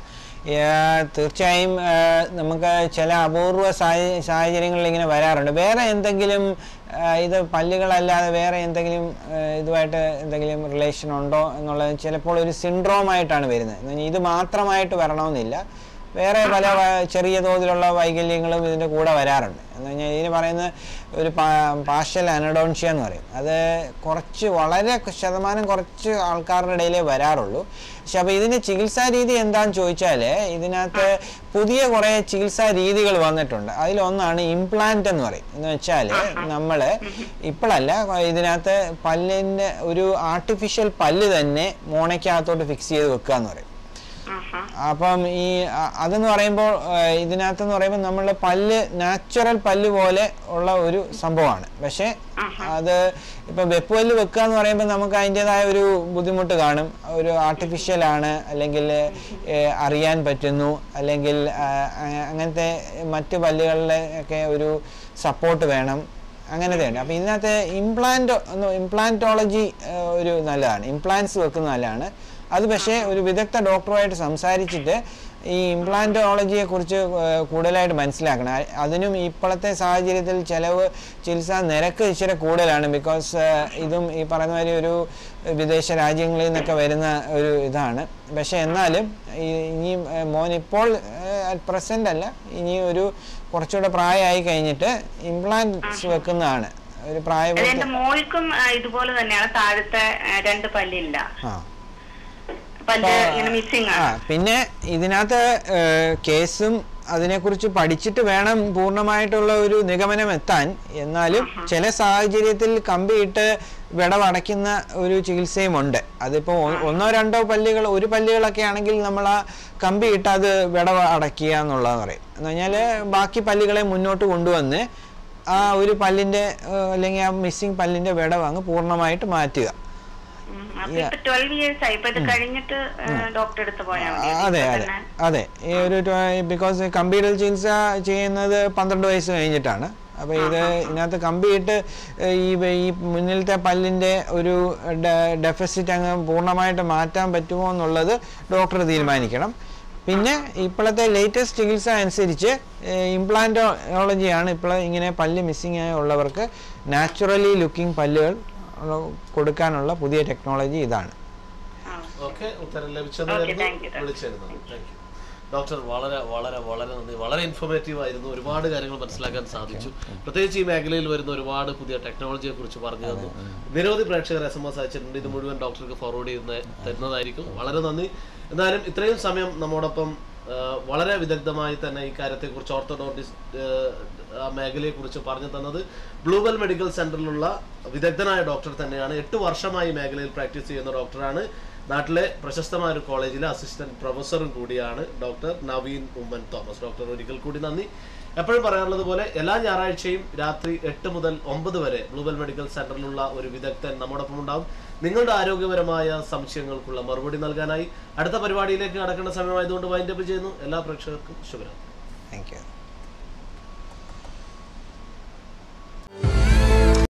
ഏർ, തീർച്ചയായും ഏർ, നമുക്ക് ചില അപൂർവ സാഹ- സാഹചര്യങ്ങളിൽ ഇങ്ങനെ വരാറുണ്ട് വേറെ എന്തെങ്കിലും ഏർ, ഇത് പല്ലുകളല്ലാതെ വേറെ എന്തെങ്കിലും ഏർ, ഇതുമായിട്ട് എന്തെങ്കിലും റിലേഷൻ ഉണ്ടോ എന്നുള്ളത് ചിലപ്പോൾ ഒരു സിൻഡ്രോം ആയിട്ടാണ് വരുന്നത് എന്ന് പറഞ്ഞാൽ ഇത് മാത്രമായിട്ട് വരണമെന്നില്ല വേറെ പല വ- ചെറിയ തോതിലുള്ള വൈകല്യങ്ങളും ഇതിൻ്റെ കൂടെ വരാറുണ്ട് എന്ന് പറഞ്ഞാൽ ഇതിന് പറയുന്ന ഒരു പാർഷ്യൽ അനഡോൺഷ്യ എന്ന് പറയും അത് കുറച്ച് വളരെ ക- ശതമാനം കുറച്ച് ആൾക്കാരുടെ ഇടയിലേ വരാറുള്ളൂ പക്ഷെ അപ്പോൾ ഇതിൻ്റെ ചികിത്സാ രീതി എന്താണെന്ന് ചോദിച്ചാൽ ഇതിനകത്ത് പുതിയ കുറേ ചികിത്സാ രീതികൾ വന്നിട്ടുണ്ട് അതിലൊന്നാണ് ഇംപ്ലാന്റ് എന്ന് പറയും എന്ന് വെച്ചാൽ നമ്മൾ ഇപ്പോഴല്ല ഇതിനകത്ത് പല്ലിൻ്റെ ഒരു ആർട്ടിഫിഷ്യൽ പല്ല് തന്നെ മോണയ്ക്കകത്തോട്ട് ഫിക്സ് ചെയ്ത് വെക്കുക എന്ന് പറയും ആഹാ. അപ്പം ഈ അ- അതെന്ന് പറയുമ്പോൾ ഏഹ്, ഇതിനകത്തെന്ന് പറയുമ്പോൾ നമ്മളുടെ പല്ല് നാച്ചുറൽ പല്ല് പോലെ ഉള്ള ഒരു സംഭവമാണ് പക്ഷേ അത് ഇപ്പം വെപ്പുപല്ല് വെക്കുക എന്ന് പറയുമ്പോൾ നമുക്ക് അതിൻ്റെതായ ഒരു ബുദ്ധിമുട്ട് കാണും ഒരു ആർട്ടിഫിഷ്യൽ ആണ് അല്ലെങ്കിൽ ഏഹ്, അറിയാൻ പറ്റുന്നു അല്ലെങ്കിൽ ആ, അ- അങ്ങനത്തെ മറ്റ് പല്ലുകളിലെ ഒക്കെ ഒരു സപ്പോർട്ട് വേണം അങ്ങനത്തെ ഉണ്ട് അപ്പോൾ ഇതിനകത്ത് ഇംപ്ലാന്റ് ഇംപ്ലാന്റോളജി ഒരു നല്ലതാണ് ഇംപ്ലാന്റ്സ് വെക്കുന്നത് നല്ലതാണ് അത് പക്ഷേ ഒരു വിദഗ്ധ ഡോക്ടറുമായിട്ട് സംസാരിച്ചിട്ട് ഈ ഇംപ്ലാന്റോളജിയെ കുറിച്ച് ഏഹ്, കൂടുതലായിട്ട് മനസ്സിലാക്കണം അ- അതിനും ഇപ്പോഴത്തെ സാഹചര്യത്തിൽ ചിലവ് ചികിത്സാ നിരക്ക് ഇച്ചിരി കൂടുതലാണ് ബിക്കോസ് ഇതും ഈ പറയുന്ന മാതിരി ഒരു വിദേശ രാജ്യങ്ങളിൽ നിന്നൊക്കെ വരുന്ന ഒരു ഇതാണ് പക്ഷേ എന്നാലും ഈ ഇനി ഏഹ്, മോൻ ഇപ്പോൾ അറ്റ് പ്രസൻ്റ് അല്ല ഇനി ഒരു കുറച്ചുകൂടെ പ്രായമായി കഴിഞ്ഞിട്ട് ഇംപ്ലാന്റ്സ് വെക്കുന്നതാണ് ഒരു അത് പ്രായപൂർത്തി എന്റെ മോൾക്കും ആ, ഇതുപോലെ തന്നെയാണ് താഴത്തെ ആ, രണ്ട് പല്ലില്ല ആ പല്ല് ഇങ്ങനെ മിസ്സിങ് ആ ആണ് പിന്നെ ഇതിനകത്ത് ഏഹ്, കേസും അതിനെക്കുറിച്ച് പഠിച്ചിട്ട് വേണം പൂർണ്ണമായിട്ടുള്ള ഒരു നിഗമനം എത്താൻ എന്നാലും ചില സാഹചര്യത്തിൽ കമ്പിയിട്ട് വിടവടയ്ക്കുന്ന ഒരു ചികിത്സയുമുണ്ട് അതിപ്പോൾ ഒന്നോ രണ്ടോ പല്ലുകൾ ഒരു പല്ലുകളൊക്കെ ആണെങ്കിൽ നമ്മൾ ആ കമ്പിയിട്ട് അത് വിടവ അടയ്ക്കുക എന്നുള്ളതെന്ന് പറയും എന്ന് പറഞ്ഞാൽ ബാക്കി പല്ലുകളെ മുന്നോട്ട് കൊണ്ടുവന്ന് ആ ഒരു പല്ലിൻ്റെ ഏഹ്, അല്ലെങ്കിൽ ആ മിസ്സിങ് പല്ലിൻ്റെ വിടവ് അങ്ങ് പൂർണ്ണമായിട്ട് മാറ്റുക ഉം. അപ്പൊ ഇപ്പൊ ട്വൽവ് ഇയേഴ്സ് ആയി ഇപ്പൊ ഇത് കഴിഞ്ഞിട്ട് ഡോക്ടർ അടുത്ത് പോയാൽ മതി ആ, അതെ ഇപ്പൊ അതെ തന്നെ. അതെ ഈ ഒരു ബിക്കോസ് കമ്പിയിടൽ ചികിത്സ ചെയ്യുന്നത് പന്ത്രണ്ട് വയസ്സ് കഴിഞ്ഞിട്ടാണ് അപ്പോൾ ഇത് ഇതിനകത്ത് കമ്പിയിട്ട് ഈ ഈ മുന്നിലത്തെ പല്ലിൻ്റെ ഒരു ഡെഫിസിറ്റ് അങ്ങ് പൂർണ്ണമായിട്ട് മാറ്റാൻ പറ്റുമോ എന്നുള്ളത് ഡോക്ടർ തീരുമാനിക്കണം പിന്നെ ഇപ്പോഴത്തെ ലേറ്റസ്റ്റ് ചികിത്സ അനുസരിച്ച് ഇംപ്ലാന്റോളജിയാണ് ഇപ്പോൾ ഇങ്ങനെ പല്ല് മിസ്സിങ് ആയ ഉള്ളവർക്ക് നാച്ചുറലി ലുക്കിംഗ് പല്ലുകൾ ഉള്ള- കൊടുക്കാനുള്ള പുതിയ ടെക്നോളജി ഇതാണ് ആ. ഓക്കെ ഉത്തരം ലഭിച്ചത് Okay, കരുതുന്നു. thank you, doctor. വിളിച്ചിരുന്നു താങ്ക് യു ഡോക്ടർ വളരെ വളരെ വളരെ നന്ദി വളരെ ഇൻഫോർമേറ്റീവ് ആയിരുന്നു ഒരുപാട് കാര്യങ്ങൾ മനസ്സിലാക്കാൻ സാധിച്ചു പ്രത്യേകിച്ച് ഈ മേഖലയിൽ വരുന്ന ഒരുപാട് പുതിയ ടെക്നോളജിയെ കുറിച്ച് പറഞ്ഞു തന്നു നിരവധി പ്രേക്ഷകർ എസ് എം എസ് അയച്ചിട്ടുണ്ട് ഇത് മുഴുവൻ ഡോക്ടർക്ക് ഫോർവേഡ് ചെയ്യുന്ന തരുന്നതായിരിക്കും വളരെ നന്ദി എന്നാലും ഇത്രയും സമയം നമ്മോടൊപ്പം ആ, വളരെ വിദഗ്ധമായി തന്നെ ഈ കാര്യത്തെക്കുറിച്ച് ഓർത്തഡോണ്ടിസ്റ്റ് ആ മേഖലയെക്കുറിച്ച് പറഞ്ഞു തന്നത് ബ്ലൂബെൽ മെഡിക്കൽ സെന്ററിലുള്ള വിദഗ്ധനായ ഡോക്ടർ തന്നെയാണ് എട്ട് വർഷമായി ഈ മേഖലയിൽ പ്രാക്ടീസ് ചെയ്യുന്ന ഡോക്ടറാണ് നാട്ടിലെ പ്രശസ്തമായ ഒരു കോളേജിലെ അസിസ്റ്റന്റ് പ്രൊഫസറും കൂടിയാണ് doctor Naveen Oommen Thomas doctor ഒരിക്കൽ കൂടി നന്ദി എപ്പോഴും പറയാനുള്ളത് പോലെ എല്ലാ ഞായറാഴ്ചയും രാത്രി എട്ട് മുതൽ ഒമ്പത് വരെ ഗ്ലോബൽ മെഡിക്കൽ സെന്ററിലുള്ള ഒരു വിദഗ്ധൻ നമ്മോടൊപ്പം ഉണ്ടാവും നിങ്ങളുടെ ആരോഗ്യപരമായ സംശയങ്ങൾക്കുള്ള മറുപടി നൽകാനായി അടുത്ത പരിപാടിയിലേക്ക് കടക്കേണ്ട സമയമായതുകൊണ്ട് വൈൻഡപ്പ് ചെയ്യുന്നു എല്ലാ പ്രേക്ഷകർക്കും ശുഭരാത്രി താങ്ക് യു